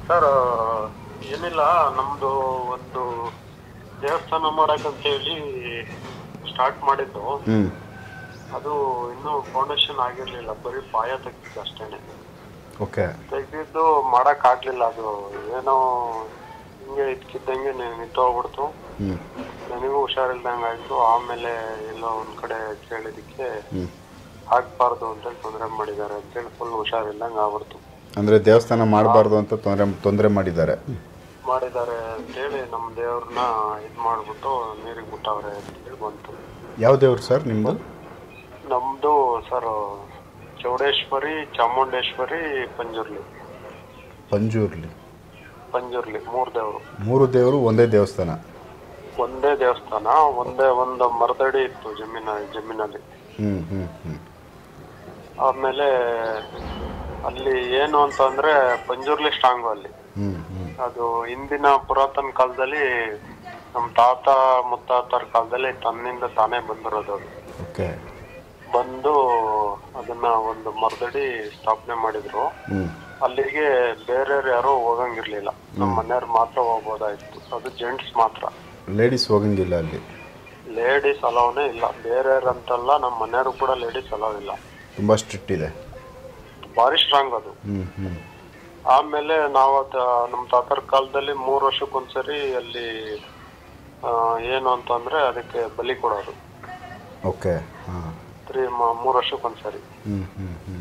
Sir ಏನಿಲ್ಲ ನಮ್ದು ಒಂದು ದೇವಸ್ಥಾನ ಮಾಡಕ್ಕಂತ ಹೇಳಿ ಸ್ಟಾರ್ಟ್ ಮಾಡಿದ್ದು ಹ್ಞೂ ಅದು ಇನ್ನೂ ಫೌಂಡೇಶನ್ ಆಗಿರ್ಲಿಲ್ಲ ಬರೀ ಪಾಯ ತೆಗ್ದಿದ್ದು ಅಷ್ಟೇನೆ ಓಕೆ ತೆಗ್ದಿದ್ದು ಮಾಡಕ್ ಆಗ್ಲಿಲ್ಲ ಅದು ಏನೋ ಹಿಂಗೆ ಇದ್ಕಿದ್ದಂಗೆ ನಿಂತೋಗ್ಬಿಡ್ತು ಹ್ಞೂ ನನಗೂ ಹುಷಾರಿಲ್ದಂಗೆ ಆಯ್ತು ಆಮೇಲೆ ಎಲ್ಲೋ ಒಂದ್ ಕಡೆ ಕೇಳಿದಕ್ಕೆ ಹ್ಞೂ ಆಗ್ಬಾರ್ದು ಅಂತೇಳಿ ತೊಂದರೆ ಮಾಡಿದ್ದಾರೆ ಅಂತೇಳಿ ಫುಲ್ ಹುಷಾರಿಲ್ದಂಗೆ ಆಗ್ಬಿಡ್ತು ಅಂದರೆ ದೇವಸ್ಥಾನ ಮಾಡಬಾರ್ದು ಅಂತ ತೊಂದರೆ ತೊಂದರೆ ಮಾಡಿದ್ದಾರೆ ಮಾಡಿದ್ದಾರೆ ಅಂತೇಳಿ ನಮ್ಮ ದೇವ್ರನ್ನ ಇದ್ ಮಾಡ್ಬಿಟ್ಟು ನೀರಿಗೆ ಬಿಟ್ಟವ್ರೆ ಅಂತೇಳಿ ಬಂತು ಯಾವ ದೇವ್ರು ಸರ್ ನಿಮ್ಮದು ನಮ್ದು ಸರ್ ಚೌಡೇಶ್ವರಿ ಚಾಮುಂಡೇಶ್ವರಿ ಪಂಜುರ್ಲಿ ಪಂಜೂರ್ಲಿ ಪಂಜುರ್ಲಿ ಮೂರ್ ದೇವ್ರು ಮೂರು ದೇವರು ಒಂದೇ ದೇವಸ್ಥಾನ ಒಂದೇ ದೇವಸ್ಥಾನ ಒಂದೇ ಒಂದು ಮರದಡಿ ಇತ್ತು ಜಮೀನ ಜಮೀನಲ್ಲಿ ಹ್ಞೂ ಹ್ಞೂ ಹ್ಞೂ ಆಮೇಲೆ ಅಲ್ಲಿ ಏನು ಅಂತಂದ್ರೆ ಪಂಜುರ್ಲಿ ಸ್ಟ್ರಾಂಗು ಅಲ್ಲಿ ಹ್ಞೂ ಹ್ಞೂ ಅದು ಹಿಂದಿನ ಪುರಾತನ ಕಾಲದಲ್ಲಿ ನಮ್ಮ ತಾತ ಮುತ್ತಾತರ ಕಾಲದಲ್ಲಿ ತನ್ನಿಂದ ತಾನೇ ಬಂದಿರೋದು ಅದು ಓಕೆ ಬಂದು ಅದನ್ನ ಒಂದು ಮರದಡಿ ಸ್ಥಾಪನೆ ಮಾಡಿದ್ರು ಹ್ಞೂ ಅಲ್ಲಿಗೆ ಬೇರೆಯವ್ರು ಯಾರು ಹೋಗಂಗಿರ್ಲಿಲ್ಲ ನಮ್ಮ ಮನೆಯವ್ರು ಮಾತ್ರ ಹೋಗ್ಬೋದಾಯ್ತು ಅದು ಜೆಂಟ್ಸ್ ಮಾತ್ರ ಲೇಡೀಸ್ ಹೋಗಂಗಿಲ್ಲ ಅಲ್ಲಿ ಲೇಡೀಸ್ ಅಲೌನೇ ಇಲ್ಲ ಬೇರೆಯವ್ರು ಅಂತಲ್ಲ ನಮ್ಮ ಮನೆಯವ್ರು ಕೂಡ ಲೇಡೀಸ್ ಅಲೌ ಇಲ್ಲ ತುಂಬ ಸ್ಟ್ರಿಕ್ಟ್ ಇದೆ ಭಾರಿ ಸ್ಟ್ರಾಂಗ್ ಅದು ಹ್ಞೂ ಹ್ಞೂ ಆಮೇಲೆ ನಾವು ಅದ ನಮ್ಮ ತಾತರ ಕಾಲದಲ್ಲಿ ಮೂರು ವರ್ಷಕ್ಕೊಂದ್ಸರಿ ಅಲ್ಲಿ ಆ, ಏನು ಅಂತಂದ್ರೆ ಅದಕ್ಕೆ ಬಲಿ ಕೊಡೋರು ಓಕೆ ಹಾಂ ತ್ರೀ ಮೂರು ವರ್ಷಕ್ಕೊಂದ್ಸರಿ ಹ್ಞೂ ಹ್ಞೂ ಹ್ಞೂ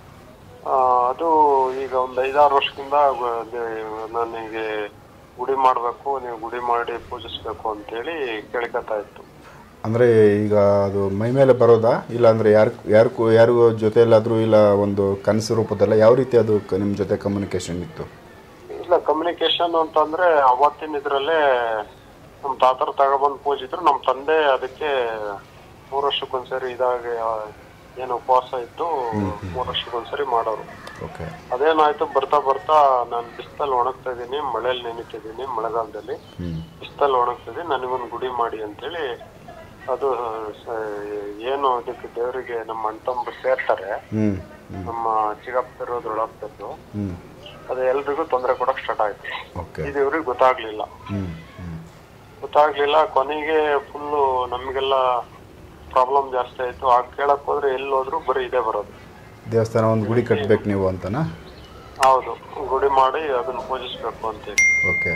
ಆ, ಅದು ಈಗ ಒಂದು ಐದಾರು ವರ್ಷದಿಂದ ಗ- ದೆ- ನನಗೆ ಗುಡಿ ಮಾಡಬೇಕು ನೀವು ಗುಡಿ ಮಾಡಿ ಪೂಜಿಸ್ಬೇಕು ಅಂತೇಳಿ ಕೇಳ್ಕೊತಾ ಇತ್ತು ಅಂದರೆ ಈಗ ಅದು ಮೈ ಮೇಲೆ ಬರೋದಾ ಇಲ್ಲ ಅಂದರೆ ಯಾರು ಯಾರು ಯಾರಿಗೂ ಜೊತೆಯಲ್ಲಾದರೂ ಇಲ್ಲ ಒಂದು ಕನಸು ರೂಪದಲ್ಲ ಯಾವ ರೀತಿ ಅದು ನಿಮ್ಮ ಜೊತೆ ಕಮ್ಯುನಿಕೇಷನ್ ಇತ್ತು ಇಲ್ಲ ಕಮ್ಯುನಿಕೇಶನ್ ಅಂತಂದ್ರೆ ಅವತ್ತಿನ ಇದ್ರಲ್ಲೇ ನಮ್ಮ ತಾತರ ತಗೊಬಂದು ಪೂಜಿದ್ರು ನಮ್ಮ ತಂದೆ ಅದಕ್ಕೆ ಮೂರು ವರ್ಷಕ್ಕೊಂದ್ಸರಿ ಇದಾಗ ಏನು ಉಪವಾಸ ಇದ್ದು ಮೂರು ವರ್ಷಕ್ಕೊಂದ್ಸರಿ ಮಾಡೋರು ಓಕೆ ಅದೇನಾಯ್ತು ಬರ್ತಾ ಬರ್ತಾ ನಾನು ಬಿಸ್ತಲ್ಲಿ ಒಣಗ್ತಾ ಇದೀನಿ ಮಳೆಯಲ್ಲಿ ನೆನಿತಿದ್ದೀನಿ ಮಳೆಗಾಲದಲ್ಲಿ ಹ್ಞೂ ಬಿಸ್ತಲ್ಲಿ ಒಣಗ್ತಿದ್ದೀನಿ ನನಗೊಂದು ಗುಡಿ ಮಾಡಿ ಅಂತೇಳಿ ಅದು ಸ- ಏನು ಇದಕ್ಕೆ ದೇವರಿಗೆ ನಮ್ಮ ಅಣ್ಣ ತಮ್ಮರು ಸೇರ್ತಾರೆ ಹ್ಞೂ ಹ್ಞೂ ನಮ್ಮ ಚಿಕ್ಕಪ್ಪರು ದೊಡ್ಡಪ್ಪರು ಹ್ಞೂ ಅದು ಎಲ್ರಿಗೂ ತೊಂದರೆ ಕೊಡಕ್ ಸ್ಟಾರ್ಟ್ ಆಯ್ತು ಓಕೆ ಇದು ಇವ್ರಿಗೆ ಗೊತ್ತಾಗ್ಲಿಲ್ಲ ಹ್ಞೂ ಹ್ಞೂ ಗೊತ್ತಾಗ್ಲಿಲ್ಲ ಕೊನೆಗೆ ಫುಲ್ಲು ನಮಗೆಲ್ಲ ಪ್ರಾಬ್ಲಮ್ ಜಾಸ್ತಿ ಆಯ್ತು ಆಗ ಕೇಳಕ್ ಹೋದ್ರೆ ಎಲ್ಲಿ ಹೋದ್ರು ಬರೀ ಇದೇ ಬರೋದು ದೇವಸ್ಥಾನ ಒಂದು ಗುಡಿ ಕಟ್ಟಬೇಕು ನೀವು ಅಂತನಾ ಹೌದು ಗುಡಿ ಮಾಡಿ ಅದನ್ನ ಪೂಜಿಸ್ಬೇಕು ಅಂತೇಳಿ ಓಕೆ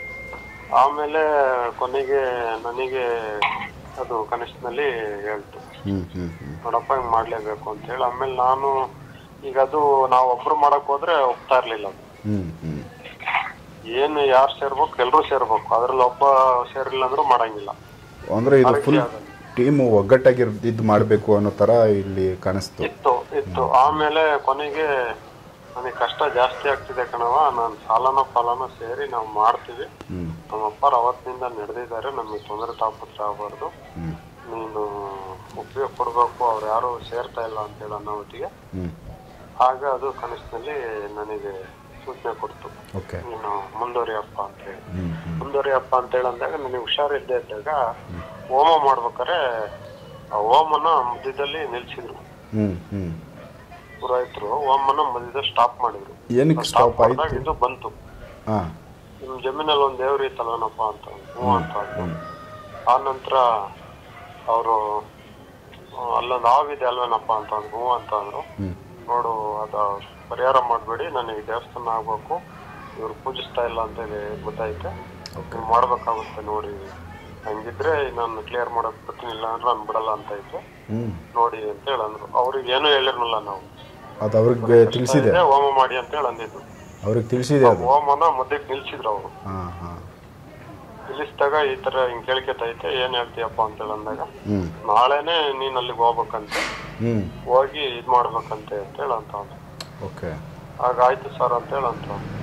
ಆಮೇಲೆ ಕೊನೆಗೆ ನನಗೆ ಅದು ಕನಿಷ್ಠನಲ್ಲಿ ಹೇಳ್ತು ಹ್ಞೂ ಹ್ಞೂ ಹ್ಞೂ ನೋಡಪ್ಪ ಹಿಂಗ್ ಮಾಡ್ಲೇಬೇಕು ಅಂತ ಹೇಳಿ ಆಮೇಲೆ ನಾನು ಈಗ ಅದು ನಾವು ಒಬ್ರು ಮಾಡಕ್ ಹೋದ್ರೆ ಒಪ್ತಾ ಇರ್ಲಿಲ್ಲ ಅದು ಹ್ಞೂ ಹ್ಞೂ ಏನು ಯಾರು ಸೇರ್ಬೇಕು ಎಲ್ರೂ ಸೇರ್ಬೇಕು ಅದ್ರಲ್ಲಿ ಒಬ್ಬ ಸೇರಿಲ್ಲ ಅಂದ್ರೂ ಮಾಡಂಗಿಲ್ಲ ಅಂದರೆ ಇದು ಫುಲ್ ಟೀಮು ಒಗ್ಗಟ್ಟಾಗಿ ಇದು ಮಾಡಬೇಕು ಅನ್ನೋ ಥರ ಇಲ್ಲಿ ಕಾಣಿಸ್ತು ಇತ್ತು ಇತ್ತು ಆಮೇಲೆ ಕೊನೆಗೆ ನನಗೆ ಕಷ್ಟ ಜಾಸ್ತಿ ಆಗ್ತಿದೆ ಕಣವ ನಾನು ಸಾಲನ ಫಾಲನ ಸೇರಿ ನಾವು ಮಾಡ್ತೀವಿ ಹ್ಞೂ ನಮ್ಮ ಅಪ್ಪರು ಅವತ್ತಿನಿಂದ ನಡೆದಿದ್ದಾರೆ ನಮಗೆ ತೊಂದರೆ ತಾಪತ್ರ ಆಗಬಾರ್ದು ಹ್ಞೂ ನೀನು ಉಪಯೋಗ ಕೊಡಬೇಕು ಅವ್ರು ಯಾರು ಸೇರ್ತಾ ಇಲ್ಲ ಅಂತೇಳಿ ಅನ್ನೋ ಹೊತ್ತಿಗೆ ಹ್ಞೂ ಆಗ ಅದು ಕನಸಿನಲ್ಲಿ ನನಗೆ ಸೂಚನೆ ಕೊಡ್ತು ಓಕೆ ನೀನು ಮುಂದುವರಿಯಪ್ಪ ಅಂತ ಹೇಳಿ ಹ್ಞೂ ಹ್ಞೂ ಮುಂದುವರಿಯಪ್ಪ ಅಂತ ಹೇಳಿ ಅಂದಾಗ ನನಗೆ ಹುಷಾರಿದ್ದೆ ಇದ್ದಾಗ ಹೋಮ ಮಾಡ್ಬೇಕಾರೆ ಆ ಹೋಮನ ಮಧ್ಯದಲ್ಲಿ ನಿಲ್ಸಿದ್ರು ಹ್ಞೂ ಹ್ಞೂ ಪುರೋಹಿತರು ಹೋಮನ ಮಧ್ಯದಲ್ಲಿ ಸ್ಟಾಪ್ ಮಾಡಿದ್ರು ಏನಕ್ಕೆ ಸ್ಟಾಪ್ ಆಯಿತು ಮಾಡಿದಾಗ ಇದು ಬಂತು ಹಾಂ ನಿಮ್ ಜಮೀನಲ್ಲಿ ಒಂದ್ ದೇವ್ರ ಇತ್ತಲ್ಲನಪ್ಪ ಅಂತ ಹ್ಞೂ ಅಂತ ಅಂದ್ರು. ಆ ನಂತರ ಅವರು ಅಲ್ಲೊಂದು ಹಾವಿದೆ ಅಲ್ವೇನಪ್ಪ ಅಂತ ಅಂದ್ರು ಹ್ಞೂ ಅಂತ ಅಂದ್ರು ಹ್ಞೂ ನೋಡು ಅದ ಪರಿಹಾರ ಮಾಡಬೇಡಿ ನನಗೆ ದೇವಸ್ಥಾನ ಆಗ್ಬೇಕು ಇವ್ರು ಪೂಜಿಸ್ತಾ ಇಲ್ಲ ಅಂತ ಹೇಳಿ ಗೊತ್ತಾಯ್ತು ನೀವು ಮಾಡ್ಬೇಕಾಗುತ್ತೆ ನೋಡಿ ಹಂಗಿದ್ರೆ ನಾನು ಕ್ಲಿಯರ್ ಮಾಡಕ್ ಬರ್ತೀನಿ ಇಲ್ಲ ಅಂದ್ರೆ ನಾನು ಬಿಡಲ್ಲ ಅಂತ ಇದ್ದೆ ಹ್ಞೂ ನೋಡಿ ಅಂತ ಹೇಳಿ ಅಂದ್ರು ಅವ್ರಿಗೆ ಏನು ಹೇಳಿರ್ಲಿಲ್ಲ ನಾವು ಅದು ಅವ್ರಿಗೆ ತಿಳಿಸಿದೆ ಇದೆ, ಹೋಮ ಮಾಡಿ ಅಂತ ಹೇಳಿ ಅಂದಿದ್ದು ಅವ್ರಿಗೆ ತಿಳಿಸಿದೆ ಅದು ಹೋಮನ ಮಧ್ಯಕ್ಕೆ ನಿಲ್ಸಿದ್ರು ಅವರು ಹಾಂ ಹಾಂ ನಿಲ್ಲಿಸಿದಾಗ ಈ ತರ ಹಿಂಗ್ ಕೇಳ್ಕೊತೈತೆ ಏನ್ ಹೇಳ್ತೀಯಪ್ಪ ಅಂತ ಹೇಳಿ ಅಂದಾಗ ಹ್ಞೂ ನಾಳೆನೆ ನೀನ್ ಅಲ್ಲಿಗೆ ಹೋಗ್ಬೇಕಂತೆ ಹ್ಞೂ ಹೋಗಿ ಇದ್ ಮಾಡ್ಬೇಕಂತೆ ಅಂತ ಹೇಳಿ ಅಂತ ಅವ್ನು. ಓಕೆ ಆಗ ಆಯ್ತು ಸರ್ ಅಂತ ಹೇಳಿ ಅಂತ ಅವ್ನು.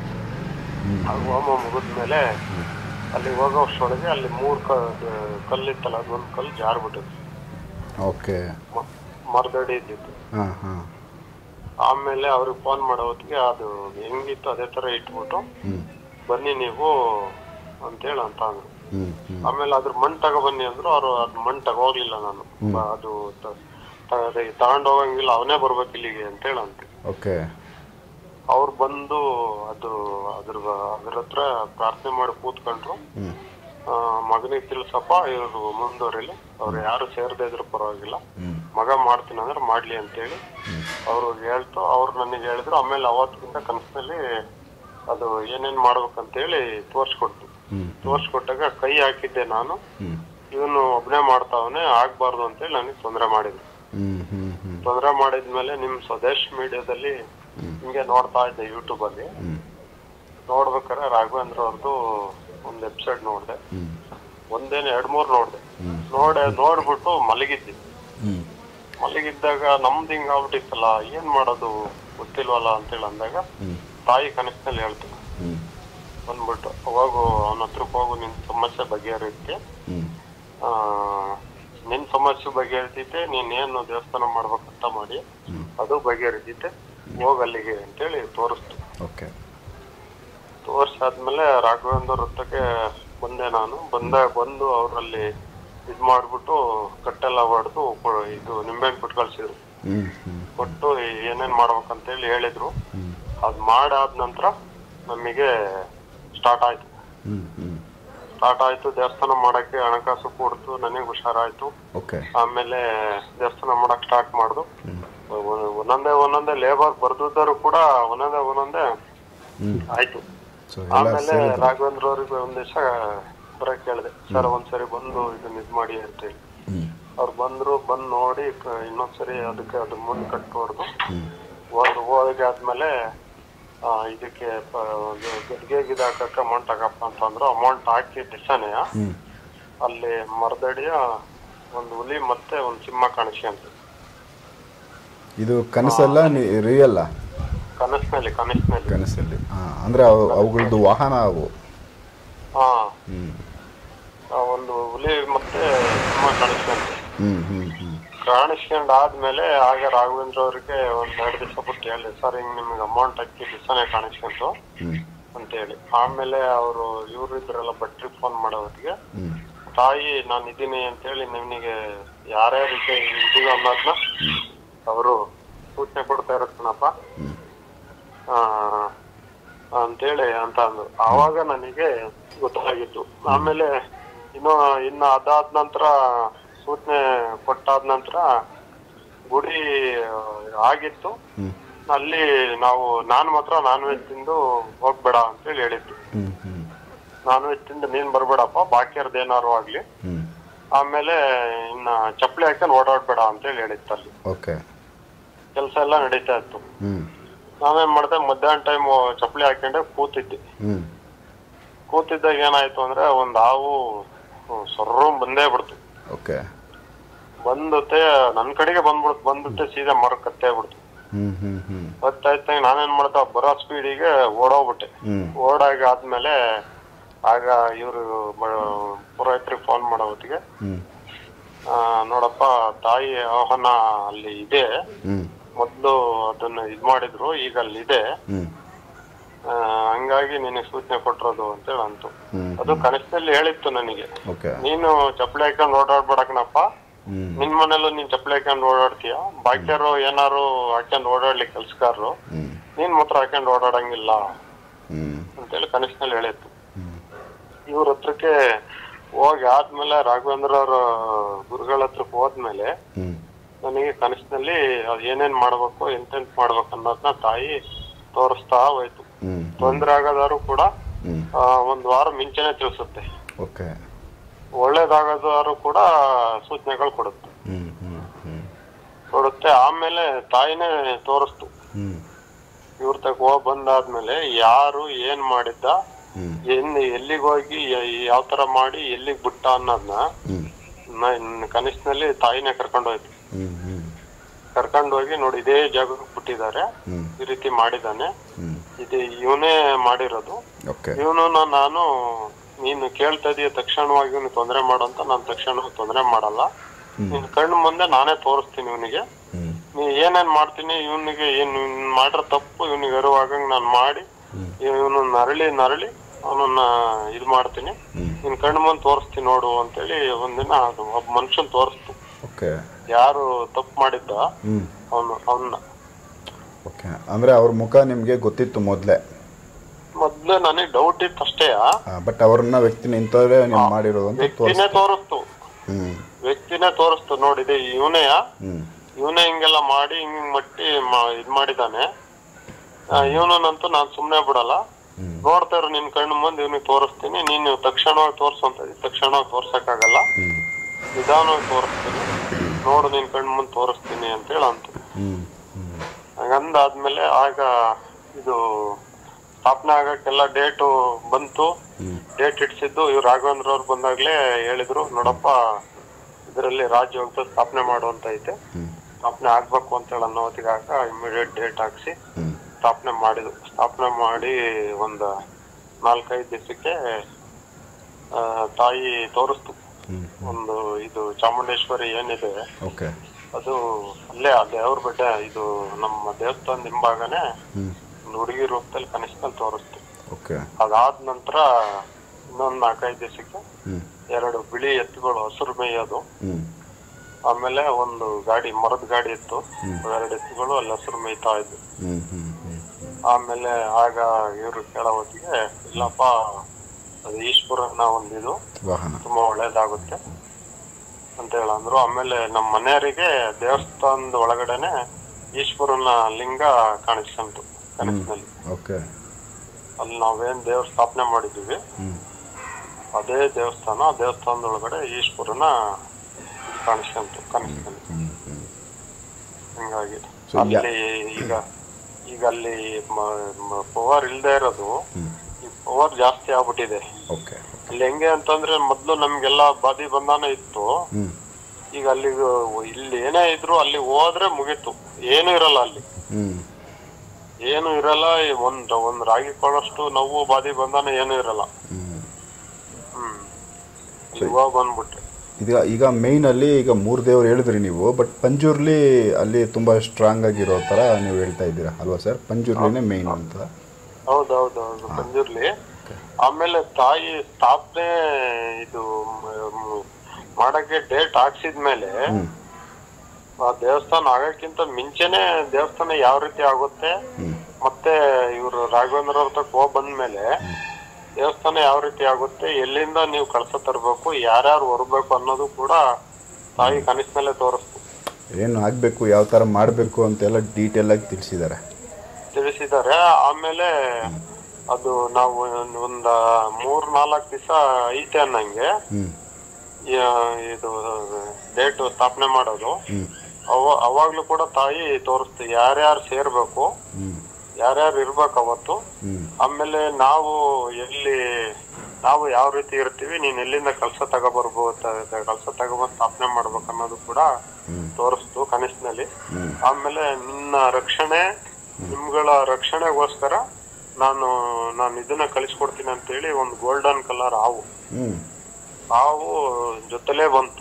ಆಗ ಹೋಮ ಮುಗಿದ್ಮೇಲೆ ಅಲ್ಲಿ ಹೋಗೋ ಅಷ್ಟರೊಳಗೆ ಅಲ್ಲಿ ಮೂರ್ ಕ ಕಲ್ಲಿತ್ತಲ್ಲ ಅದೊಂದು ಕಲ್ಲು ಜಾರ್ಬಿಟ್ಟಿತ್ತು ಓಕೆ ಮ- ಮರದಡಿ ಇದ್ದಿತ್ತು ಹಾಂ ಹಾಂ ಆಮೇಲೆ ಅವ್ರಿಗೆ ಫೋನ್ ಮಾಡೋ ಹೊತ್ತಿಗೆ ಅದು ಹೆಂಗಿತ್ತು ಅದೇ ತರ ಇಟ್ಬಿಟ್ಟು ಹ್ಞೂ ಬನ್ನಿ ನೀವು ಅಂತೇಳಿ ಅಂತ ಅಂದ್ರು ಹ್ಞೂ ಹ್ಞೂ ಆಮೇಲೆ ಅದ್ರ ಮಣ್ಣು ತಗೊಬನ್ನಿ ಅಂದ್ರು ಅವ್ರು ಅದ್ ಮಣ್ಣು ತಗೋಗ್ಲಿಲ್ಲ ನಾನು ಬ- ಅದು ತ- ತ- ಅದೇ ತಗೊಂಡ್ ಹೋಗಂಗಿಲ್ಲ ಅವನೇ ಬರ್ಬೇಕು ಇಲ್ಲಿಗೆ ಅಂತೇಳಿ ಅಂತ ಓಕೆ ಅವ್ರು ಬಂದು ಅದು ಅದ್ರ ಅದ್ರ ಹತ್ರ ಪ್ರಾರ್ಥನೆ ಮಾಡಿ ಕೂತ್ಕೊಂಡ್ರು ಹ್ಞೂ ಆ, ಮಗನಿಗೆ ತಿಳ್ಸಪ್ಪ ಇವ್ರು ಮುಂದುವರಿಲಿ ಅವ್ರು ಯಾರು ಸೇರದೇ ಇದ್ರು ಪರವಾಗಿಲ್ಲ ಹ್ಞೂ ಮಗ ಮಾಡ್ತೀನಿ ಅಂದ್ರೆ ಮಾಡ್ಲಿ ಅಂತೇಳಿ ಅವ್ರು ಹೇಳ್ತು ಅವ್ರು ನನಗೆ ಹೇಳಿದ್ರು ಆಮೇಲೆ ಅವತ್ತಿಂದ ಕನಸಿನಲ್ಲಿ ಅದು ಏನೇನ್ ಮಾಡ್ಬೇಕಂತೇಳಿ ತೋರ್ಸ್ಕೊಡ್ತು ಹ್ಞೂ ತೋರ್ಸ್ಕೊಟ್ಟಾಗ ಕೈ ಹಾಕಿದ್ದೆ ನಾನು ಹ್ಞೂ ಇವನು ಒಬ್ನೇ ಮಾಡ್ತಾವನೆ ಆಗ್ಬಾರ್ದು ಅಂತೇಳಿ ನನಗೆ ತೊಂದರೆ ಮಾಡಿದ್ರು ಹ್ಞೂ ಹ್ಞೂ ಹ್ಞೂ ತೊಂದರೆ ಮಾಡಿದ್ಮೇಲೆ ನಿಮ್ ಸ್ವದೇಶ್ ಮೀಡಿಯಾದಲ್ಲಿ ಹಿಂಗೆ ನೋಡ್ತಾ ಇದ್ದೆ ಯೂಟ್ಯೂಬ್ ಅಲ್ಲಿ ಹ್ಞೂ ನೋಡ್ಬೇಕಾದ್ರೆ ರಾಘವೇಂದ್ರ ಅವ್ರದ್ದು ಒಂದ್ ಎಪಿಸೋಡ್ ನೋಡ್ದೆ ಹ್ಞೂ ಒಂದೇನು ಎರಡ್ ಮೂರ್ ನೋಡ್ದೆ ನೋಡೆ ನೋಡ್ಬಿಟ್ಟು ಮಲಗಿದ್ದೆ ಹ್ಞೂ ಮಲಗಿದ್ದಾಗ ನಮ್ದು ಹಿಂಗ್ ಆಗ್ಬಿಟ್ಟಿತ್ತಲ್ಲ ಏನ್ ಮಾಡೋದು ಗೊತ್ತಿಲ್ವಲ್ಲ ಅಂತೇಳಿ ಅಂದಾಗ ಹ್ಞೂ ತಾಯಿ ಕನಸಿನಲ್ಲಿ ಹೇಳ್ತು ಹ್ಞೂ ಬಂದ್ಬಿಟ್ಟು ಹೋಗು ಅವನ ಹತ್ರಕ್ಕೆ ಹೋಗು ನಿನ್ ಸಮಸ್ಯೆ ಬಗೆಹರಿಯುತ್ತೆ ಹ್ಞೂ ಆ ನಿನ್ ಸಮಸ್ಯೆ ಬಗೆಹರಿತೈತೆ ನೀನ್ ಏನು ದೇವಸ್ಥಾನ ಮಾಡ್ಬೇಕಂತ ಮಾಡಿ ಅದು ಬಗೆಹರಿತೈತೆ ಹೋಗ್ ಅಲ್ಲಿಗೆ ಅಂತೇಳಿ ತೋರಿಸ್ತು ಓಕೆ ತೋರ್ಸಾದ್ಮೇಲೆ ರಾಘವೇಂದ್ರ ವೃತ್ತಕ್ಕೆ ಬಂದೆ ನಾನು ಬಂದಾಗ ಬಂದು ಅವರಲ್ಲಿ ಇದ್ ಮಾಡ್ಬಿಟ್ಟು ಕಟ್ಟೆಲ್ಲ ಹೊಡೆದು ಇದು ನಿಂಬೆಹಣ್ಣು ಕೊಟ್ಟು ಕಳ್ಸಿದ್ರು ಹ್ಞೂ ಹ್ಞೂ ಕೊಟ್ಟು ಏನೇನ್ ಮಾಡ್ಬೇಕಂತೇಳಿ ಹೇಳಿದ್ರು ಹ್ಞೂ ಅದ್ ಮಾಡಾದ ನಂತರ ನಮಗೆ ಸ್ಟಾರ್ಟ್ ಆಯ್ತು ಹ್ಞೂ ಹ್ಞೂ ಸ್ಟಾರ್ಟ್ ಆಯ್ತು ದೇವಸ್ಥಾನ ಮಾಡಕ್ಕೆ ಹಣಕಾಸು ಕೊಡ್ತು ನನಗೆ ಹುಷಾರಾಯ್ತು ಓಕೆ ಆಮೇಲೆ ದೇವಸ್ಥಾನ ಮಾಡಕ್ ಸ್ಟಾರ್ಟ್ ಮಾಡುದು ಒ- ಒಂದೊಂದೇ ಒಂದೊಂದೇ ಲೇಬರ್ ಬರ್ದಿದ್ದರು ಕೂಡ ಒಂದೊಂದೇ ಒಂದೊಂದೇ ಹ್ಞೂ ಆಯ್ತು ಸೊ ಎಲ್ಲ ಆಮೇಲೆ ರಾಘವೇಂದ್ರ ಅವ್ರಿಗೆ ಒಂದ್ ದಿವಸ ಬರಕ್ ಹೇಳಿದೆ ಸರ್ ಒಂದ್ಸರಿ ಬಂದು ಇದನ್ನ ಇದ್ ಮಾಡಿ ಅಂತೇಳಿ ಹ್ಞೂ ಅವ್ರು ಬಂದ್ರು ಬಂದ್ ನೋಡಿ ಕ- ಇನ್ನೊಂದ್ಸರಿ ಅದಕ್ಕೆ ಅದು ಮುಂದ್ ಕಟ್ ಹೊಡ್ದು ಹ್ಞೂ ಒಂದು ಹೋಳಿಗೆ ಆದ್ಮೇಲೆ ಆ, ಇದಕ್ಕೆ ಪ- ಇದು ಗದ್ಗೆಗೆ ಇದು ಹಾಕಕ್ಕೆ ಅಮೌಂಟ್ ತಗಪ್ಪ ಅಂತಂದ್ರು ಅಮೌಂಟ್ ಹಾಕಿ ದಿವಸನೇ ಹ್ಞೂ ಅಲ್ಲಿ ಮರದಡಿಯ ಒಂದು ಹುಲಿ ಮತ್ತೆ ಒಂದು ಸಿಂಹ ಕಾಣಿಸ್ಕೊಂತ ಇದು ಕನಸಲ್ಲ ರಿಯಲ್ಲ ಕನಸಿನಲ್ಲಿ ಕನಸಿನಲ್ಲಿ ಕನಸಲ್ಲಿ ಹಾಂ ಅಂದರೆ ಅವು ಅವುಗಳದ್ದು ವಾಹನ ಅವು ಹಾ ಹ್ಞೂ ಆ ಒಂದು ಹುಲಿ ಮತ್ತೆ ಸಿಂಹ ಕಾಣಿಸ್ಕೊಂತ ಹ್ಞೂ ಹ್ಞೂ ಹ್ಞೂ ಕಾಣಿಸ್ಕೊಂಡ್ ಆದ್ಮೇಲೆ ಆಗ ರಾಘವೇಂದ್ರ ಅವ್ರಿಗೆ ಒಂದ್ ಎರಡು ದಿವಸ ಬಿಟ್ಟು ಹೇಳಿದೆ ಸರ್ ಹಿಂಗ್ ನಿಮ್ಗೆ ಅಮೌಂಟ್ ಹಾಕಿ ದಿವಸನೇ ಕಾಣಿಸ್ಕೊಂತು ಹ್ಞೂ ಅಂತ ಹೇಳಿ ಆಮೇಲೆ ಅವರು ಇವ್ರು ಇದ್ರಲ್ಲ ಭಟ್ರಿಗೆ ಫೋನ್ ಮಾಡೋ ಹೊತ್ತಿಗೆ ಹ್ಞೂ ತಾಯಿ ನಾನು ಇದ್ದೀನಿ ಅಂತೇಳಿ ನಿಮಗೆ ಯಾರ್ಯಾರು ಇದೆ ಇದೀವಿ ಅನ್ನೋದನ್ನ ಅವರು ಸೂಚನೆ ಕೊಡ್ತಾ ಇರುತ್ತನಪ್ಪ ಹ್ಞೂ ಆ, ಅಂತೇಳಿ ಅಂತ ಅಂದ್ರು ಆವಾಗ ನನಗೆ ಗೊತ್ತಾಗಿತ್ತು ಆಮೇಲೆ ಇನ್ನು ಇನ್ನು ಅದಾದ ನಂತರ ಸೂಚನೆ ಕೊಟ್ಟಾದ ನಂತರ ಗುಡಿ ಆ, ಆಗಿತ್ತು ಹ್ಞೂ ಅಲ್ಲಿ ನಾವು ನಾನು ಮಾತ್ರ ನಾನ್ ವೆಜ್ ತಿಂದು ಹೋಗ್ಬೇಡ ಅಂತೇಳಿ ಹೇಳಿದ್ದು ಹ್ಞೂ ಹ್ಞೂ ನಾನ್ ವೆಜ್ ತಿಂದು ನೀನ್ ಬರ್ಬೇಡಪ್ಪ ಬಾಕಿಯರ್ದು ಏನಾರು ಆಗ್ಲಿ ಹ್ಞೂ ಆಮೇಲೆ ಇನ್ನ ಚಪ್ಪಲಿ ಹಾಕೊಂಡು ಓಡಾಡ್ಬೇಡ ಅಂತೇಳಿ ಹೇಳಿತ್ತು ಅಲ್ಲಿ ಓಕೆ ಕೆಲಸ ಎಲ್ಲ ನಡೀತಾ ಇತ್ತು ಹ್ಞೂ ನಾವೇನ್ ಮಾಡ್ದೆ ಮಧ್ಯಾಹ್ನ ಟೈಮ್ ಚಪ್ಪಲಿ ಹಾಕೊಂಡೆ ಕೂತಿದ್ದೆ ಹ್ಞೂ ಕೂತಿದ್ದಾಗ ಏನಾಯ್ತು ಅಂದ್ರೆ ಒಂದ್ ಹಾವು ಸೊರ್ರು ಬಂದೇ ಬಿಡ್ತು ಓಕೆ ಬಂದುತ್ತೆ ನನ್ ಕಡೆಗೆ ಬಂದ್ಬಿಡ್ತು ಬಂದುತ್ತೆ ಸೀದಾ ಮರ ಕತ್ತೇ ಬಿಡ್ತು ಹ್ಞೂ ಹ್ಞೂ ಹ್ಞೂ ಗೊತ್ತಾಯ್ತ ನಾನೇನ್ ಮಾಡ್ದೆ ಬರೋ ಸ್ಪೀಡಿಗೆ ಓಡೋಗ್ಬಿಟ್ಟೆ ಹ್ಞೂ ಓಡಾಗ ಆದ್ಮೇಲೆ ಆಗ ಇವರು ಪುರೋಹಿತ್ರಿಗೆ ಫೋನ್ ಮಾಡೋ ಹೊತ್ತಿಗೆ ಹ್ಞೂ ಆ, ನೋಡಪ್ಪ ತಾಯಿ ಆಹ್ವಾನ ಅಲ್ಲಿ ಇದೆ ಹ್ಞೂ ಮೊದ್ಲು ಅದನ್ನ ಇದ್ ಮಾಡಿದ್ರು ಈಗ ಅಲ್ಲಿ ಇದೆ ಹ್ಞೂ ಆ, ಹಂಗಾಗಿ ನಿನಗೆ ಸೂಚನೆ ಕೊಟ್ಟಿರೋದು ಅಂತೇಳಿ ಅಂತು ಹ್ಞೂ ಅದು ಕನಸಿನಲ್ಲಿ ಹೇಳಿತ್ತು ನನಗೆ ಓಕೆ ನೀನು ಚಪ್ಪಲಿ ಹಾಕೊಂಡು ಓಡಾಡ್ಬೇಡಕನಪ್ಪ ಹ್ಞೂ ನಿನ್ ಮನೇಲೂ ನೀನ್ ಚಪ್ಪಲಿ ಹಾಕೊಂಡು ಓಡಾಡ್ತೀಯ ಬಾಕಿಯವರು ಏನಾರು ಹಾಕೊಂಡು ಓಡಾಡ್ಲಿ ಕೆಲ್ಸಗಾರರು ಹ್ಞೂ ನೀನ್ ಮಾತ್ರ ಹಾಕೊಂಡು ಓಡಾಡಂಗಿಲ್ಲ ಹ್ಞೂ ಅಂತೇಳಿ ಕನಸಿನಲ್ಲಿ ಹೇಳಿತ್ತು ಹ್ಞೂ ಇವ್ರ ಹತ್ರಕ್ಕೆ ಹೋಗಿ ಆದ್ಮೇಲೆ ರಾಘವೇಂದ್ರ ಅವ್ರ ಗುರುಗಳ ಹತ್ರಕ್ಕೆ ಹೋದ್ಮೇಲೆ ಹ್ಞೂ ನನಗೆ ಕನಸಿನಲ್ಲಿ ಅದ್ ಏನೇನ್ ಮಾಡ್ಬೇಕು ಎಂತೆಂತ್ ಮಾಡ್ಬೇಕು ಅನ್ನೋದನ್ನ ತಾಯಿ ತೋರಿಸ್ತಾ ಹೋಯ್ತು ಹ್ಞೂ ತೊಂದ್ರೆ ಆಗೋದಾರು ಕೂಡ ಹ್ಞೂ ಆ, ಒಂದ್ ವಾರ ಮುಂಚೆನೆ ತಿಳಿಸುತ್ತೆ ಓಕೆ ಒಳ್ಳೇದಾಗೋದಾರು ಕೂಡ ಸೂಚನೆಗಳು ಕೊಡುತ್ತೆ ಹ್ಞೂ ಹ್ಞೂ ಹ್ಞೂ ಕೊಡುತ್ತೆ ಆಮೇಲೆ ತಾಯಿನೇ ತೋರಿಸ್ತು ಹ್ಞೂ ಇವ್ರ ತಗ ಹೋಗ್ ಬಂದಾದ್ಮೇಲೆ ಯಾರು ಏನ್ ಮಾಡಿದ್ದ ಹ್ಞೂ ಎನ್ ಎಲ್ಲಿಗೆ ಹೋಗಿ ಯಾವ ತರ ಮಾಡಿ ಎಲ್ಲಿಗ್ ಬಿಟ್ಟ ಅನ್ನೋದನ್ನ ಹ್ಞೂ ಕನಸಿನಲ್ಲಿ ತಾಯಿನೇ ಕರ್ಕೊಂಡು ಹೋಯ್ತು ಹ್ಞೂ ಹ್ಞೂ ಕರ್ಕೊಂಡು ಹೋಗಿ ನೋಡಿ ಇದೇ ಜಾಗಕ್ಕೆ ಬಿಟ್ಟಿದ್ದಾರೆ ಹ್ಞೂ ಈ ರೀತಿ ಮಾಡಿದಾನೆ ಹ್ಞೂ ಇದು ಇವನೇ ಮಾಡಿರೋದು ಓಕೆ ಇವನು ನಾನು ನೀನು ಕೇಳ್ತಾ ಇದೀಯ ತಕ್ಷಣವಾಗಿ ಇವನು ತೊಂದರೆ ಮಾಡಂತ ನಾನು ತಕ್ಷಣ ತೊಂದರೆ ಮಾಡಲ್ಲ ನಿನ್ ಕಣ್ಣು ಮುಂದೆ ನಾನೇ ತೋರಿಸ್ತೀನಿ ಇವನಿಗೆ ಹ್ಞೂ ನೀ ಏನೇನ್ ಮಾಡ್ತೀನಿ ಇವನಿಗೆ ಏನ್ ಇವ್ನ್ ಮಾಡಿರೋ ತಪ್ಪು ಇವನಿಗೆ ಅರಿವಾಗಂಗ್ ನಾನು ಮಾಡಿ ಇವನು ನರಳಿ ನರಳಿ ಅವನನ್ನ ಇದ್ ಮಾಡ್ತೀನಿ ಹ್ಞೂ ನಿನ್ ಕಣ್ಣು ಮುಂದೆ ತೋರಿಸ್ತೀನಿ ನೋಡು ಅಂತೇಳಿ ಒಂದಿನ ಅದು ಒಬ್ಬ ಮನುಷ್ಯನ್ ತೋರಿಸ್ತು ಓಕೆ ಯಾರು ತಪ್ಪು ಮಾಡಿದ್ದ ಹ್ಞೂ ಅವನು ಅವನ್ನ ಓಕೆ ಅಂದರೆ ಅವ್ರ ಮುಖ ನಿಮಗೆ ಗೊತ್ತಿತ್ತು ಮೊದಲೇ ಮೊದ್ಲು ನನಗೆ ಡೌಟ್ ಇತ್ತು ಅಷ್ಟೇ ಬಟ್ ಅವ್ರನ್ನ ವ್ಯಕ್ತಿನ ಇಂಥವ್ರೆ ನೀವು ಮಾಡಿರೋದು ಅಂತ ವ್ಯಕ್ತಿನೇ ತೋರಿಸ್ ತೋರಿಸ್ತು ಹ್ಞೂ ವ್ಯಕ್ತಿನೇ ತೋರಿಸ್ತು ನೋಡಿದೆ ಇವನೆಯ ಹ್ಞೂ ಇವನೇ ಹಿಂಗೆಲ್ಲ ಮಾಡಿ ಹಿಂಗ್ ಹಿಂಗ್ ಮಟ್ಟಿ ಮಾ- ಇದ್ ಮಾಡಿದಾನೆ ಇವನಂತೂ ನಾನ್ ಸುಮ್ನೆ ಬಿಡಲ್ಲ ಹ್ಮ್. ನೋಡ್ತಾ ಇರು ನಿನ್ ಕಣ್ಣು ಮುಂದೆ ಇವ್ನಿಗೆ ತೋರಿಸ್ತೀನಿ ನೀನು ತಕ್ಷಣವಾಗಿ ತೋರ್ಸಂತ ತಕ್ಷಣವಾಗಿ ತೋರ್ಸಕ್ಕಾಗಲ್ಲ ಹ್ಞೂ ನಿಧಾನವಾಗಿ ತೋರಿಸ್ತೀನಿ ನೋಡು ನಿನ್ ಕಣ್ಣು ಮುಂದೆ ತೋರಿಸ್ತೀನಿ ಅಂತ ಹೇಳಿ ಅಂತ ಹ್ಞೂ ಹ್ಞೂ ಹಂಗಂದಾದ್ಮೇಲೆ ಆಗ ಇದು ಸ್ಥಾಪನೆ ಆಗಕ್ಕೆಲ್ಲ ಡೇಟು ಬಂತು ಹ್ಞೂ ಡೇಟ್ ಇಡ್ಸಿದ್ದು ಇವ್ರು ರಾಘವೇಂದ್ರ ಅವ್ರು ಬಂದಾಗ್ಲೇ ಹೇಳಿದ್ರು ನೋಡಪ್ಪ ಇದರಲ್ಲಿ ರಾಜ್ಯವಂತ ಸ್ಥಾಪನೆ ಮಾಡುವಂತ ಐತೆ ಹ್ಞೂ ಸ್ಥಾಪನೆ ಆಗ್ಬೇಕು ಅಂತ ಹೇಳಿ ಅನ್ನೋ ಹೊತ್ತಿಗಾಗ ಇಮಿಡಿಯೇಟ್ ಡೇಟ್ ಹಾಕ್ಸಿ ಹ್ಞೂ ಸ್ಥಾಪನೆ ಮಾಡಿದ್ರು ಸ್ಥಾಪನೆ ಮಾಡಿ ಒಂದ್ ನಾಲ್ಕೈದು ದಿವಸಕ್ಕೆ ಆ, ತಾಯಿ ತೋರಿಸ್ತು ಹ್ಞೂ ಒಂದು ಇದು ಚಾಮುಂಡೇಶ್ವರಿ ಏನಿದೆ ಓಕೆ ಅದು ಅಲ್ಲೇ ಆ ದೇವ್ರ ಬೆಟ್ಟ ಇದು ನಮ್ಮ ದೇವಸ್ಥಾನದ ಹಿಂಭಾಗನೆ ಹ್ಞೂ ಒಂದು ಹುಡುಗಿ ರೂಪದಲ್ಲಿ ಕನಿಷ್ಠಲ್ಲಿ ತೋರಿಸ್ತು ಓಕೆ ಅದಾದ ನಂತರ ಇನ್ನೊಂದ್ ನಾಲ್ಕೈದು ದಿವಸಕ್ಕೆ ಹ್ಞೂ ಎರಡು ಬಿಳಿ ಎತ್ತುಗಳು ಹಸಿರು ಮೇಯೋದು ಹ್ಞೂ ಆಮೇಲೆ ಒಂದು ಗಾಡಿ ಮರದ ಗಾಡಿ ಇತ್ತು ಎರಡು ಎತ್ತುಗಳು ಅಲ್ಲಿ ಹಸಿರು ಮೇಯ್ತಾ ಇದ್ವು ಹ್ಞೂ ಹ್ಞೂ ಹ್ಞೂ ಆಮೇಲೆ ಆಗ ಇವ್ರು ಕೇಳೋ ಹೊತ್ತಿಗೆ ಇಲ್ಲಪ್ಪ ಅದು ಈಶ್ವರನ ಒಂದಿದು ವಾಹನ ತುಂಬಾ ಒಳ್ಳೇದಾಗುತ್ತೆ ಅಂತ ಹೇಳ ಅಂದ್ರು ಆಮೇಲೆ ನಮ್ಮ ಮನೆಯವರಿಗೆ ದೇವಸ್ಥಾನದ ಒಳಗಡೆನೆ ಈಶ್ವರನ ಲಿಂಗ ಕಾಣಿಸ್ಕೊಂತು ಕನಸಿನಲ್ಲಿ ಓಕೆ ಅಲ್ಲಿ ನಾವೇನ್ ದೇವ್ರ ಸ್ಥಾಪನೆ ಮಾಡಿದೀವಿ ಹ್ಞೂ ಅದೇ ದೇವಸ್ಥಾನ ಆ ದೇವಸ್ಥಾನದ ಒಳಗಡೆ ಈಶ್ವರನ ಇದು ಕಾಣಿಸ್ಕೊಂತು ಕನಸಿನಲ್ಲಿ ಹ್ಞೂ ಹ್ಞೂ ಹಿಂಗಾಗಿ So, ಯಾ- ಅಲ್ಲಿ ಈಗ ಈಗ ಅಲ್ಲಿ ಪವರ್ ಇಲ್ದೇ ಇರೋದು ಹ್ಞೂ ಈ ಪವರ್ ಜಾಸ್ತಿ ಆಗ್ಬಿಟ್ಟಿದೆ ಓಕೆ ಅಲ್ಲಿ ಹೆಂಗೆ ಅಂತಂದ್ರೆ ಮೊದ್ಲು ನಮ್ಗೆಲ್ಲ ಬಾದಿ ಬಂದಾನ ಇತ್ತು ಹ್ಞೂ ಈಗ ಅಲ್ಲಿ ಇಲ್ಲಿ ಏನೇ ಇದ್ರು ಅಲ್ಲಿ ಹೋದ್ರೆ ಮುಗೀತು ಏನು ಇರಲ್ಲ ಅಲ್ಲಿ ಹ್ಞೂ ಏನು ಇರಲ್ಲ ಈ ಒಂದ್ ಒಂದ್ ರಾಗಿ ಕೊಡೋಷ್ಟು ನೋವು ಬಾದಿ ಬಂದಾನ ಏನು ಇರಲ್ಲ ಹ್ಞೂ ಹ್ಮ್ ಅಲ್ಲಿ ಹೋಗ್ ಬಂದ್ಬಿಟ್ರೆ ಈಗ ಈಗ ಮೇಯ್ನಲ್ಲಿ ಈಗ ಮೂರು ದೇವ್ರು ಹೇಳಿದ್ರಿ ನೀವು ಬಟ್ ಪಂಜುರ್ಲಿ ಅಲ್ಲಿ ತುಂಬ ಸ್ಟ್ರಾಂಗ್ ಆಗಿರೋ ಥರ ನೀವು ಹೇಳ್ತಾ ಇದ್ದೀರಾ ಅಲ್ವಾ ಸರ್ ಪಂಜುರ್ಲಿನೇ ಮೇಯ್ನ್ ಅಂತ ಹೌದೌದೌದು ಬಂದಿರ್ಲಿ ಆಮೇಲೆ ತಾಯಿ ಸ್ಥಾಪನೆ ಇದು ಮ್- ಮ್- ಮಾಡಕ್ಕೆ ಡೇಟ್ ಹಾಕ್ಸಿದ್ಮೇಲೆ ಹ್ಞೂ ಆ ದೇವಸ್ಥಾನ ಆಗಕ್ಕಿಂತ ಮುಂಚೆನೆ ದೇವಸ್ಥಾನ ಯಾವ ರೀತಿ ಆಗುತ್ತೆ ಹ್ಞೂ ಮತ್ತೆ ಇವರು ರಾಘವೇಂದ್ರ ಅವ್ರ ತಕ್ಕ ಹೋಗ್ ಬಂದ್ಮೇಲೆ ದೇವಸ್ಥಾನ ಯಾವ ರೀತಿ ಆಗುತ್ತೆ ಎಲ್ಲಿಂದ ನೀವು ಕಳ್ಸ ತರ್ಬೇಕು ಯಾರ್ಯಾರು ಹೊರಬೇಕು ಅನ್ನೋದು ಕೂಡ ತಾಯಿ ಕನಸಿನಲ್ಲೇ ತೋರಿಸ್ತು ಏನು ಆಗಬೇಕು ಯಾವ ಥರ ಮಾಡಬೇಕು ಅಂತೆಲ್ಲ ಡೀಟೇಲಾಗಿ ತಿಳಿಸಿದ್ದಾರೆ ತಿಳಿಸಿದ್ದಾರೆ ಆಮೇಲೆ ಅದು ನಾವು ಒಂದ ಮೂರ್ ನಾಲ್ಕು ದಿವಸ ಐತೆ ಅನ್ನಂಗೆ ಹ್ಞೂ ಯ- ಇದು ಡೇಟ್ ಸ್ಥಾಪನೆ ಮಾಡೋದು ಹ್ಞೂ ಅವ ಅವಾಗ್ಲೂ ಕೂಡ ತಾಯಿ ತೋರಿಸ್ತು ಯಾರ್ಯಾರು ಸೇರ್ಬೇಕು ಹ್ಞೂ ಯಾರ್ಯಾರು ಇರ್ಬೇಕು ಅವತ್ತು ಹ್ಞೂ ಆಮೇಲೆ ನಾವು ಎಲ್ಲಿ ನಾವು ಯಾವ ರೀತಿ ಇರ್ತೀವಿ ನೀನ್ ಎಲ್ಲಿಂದ ಕಳ್ಸ ತಗೋಬರ್ಬೋದು ಕಳ್ಸ ತಗೊಬಂದ್ ಸ್ಥಾಪನೆ ಮಾಡ್ಬೇಕು ಅನ್ನೋದು ಕೂಡ ಹ್ಞೂ ತೋರಿಸ್ತು ಕನಸಿನಲ್ಲಿ ಹ್ಞೂ ಆಮೇಲೆ ನಿನ್ನ ರಕ್ಷಣೆ ನಿಮ್ಗಳ ರಕ್ಷಣೆಗೋಸ್ಕರ ನಾನು ನಾನು ಇದನ್ನ ಕಳಿಸ್ಕೊಡ್ತೀನಿ ಅಂತ ಹೇಳಿ ಒಂದು ಗೋಲ್ಡನ್ ಕಲರ್ ಹಾವು ಹ್ಞೂ ಹಾವು ಜೊತೆಲೇ ಬಂತು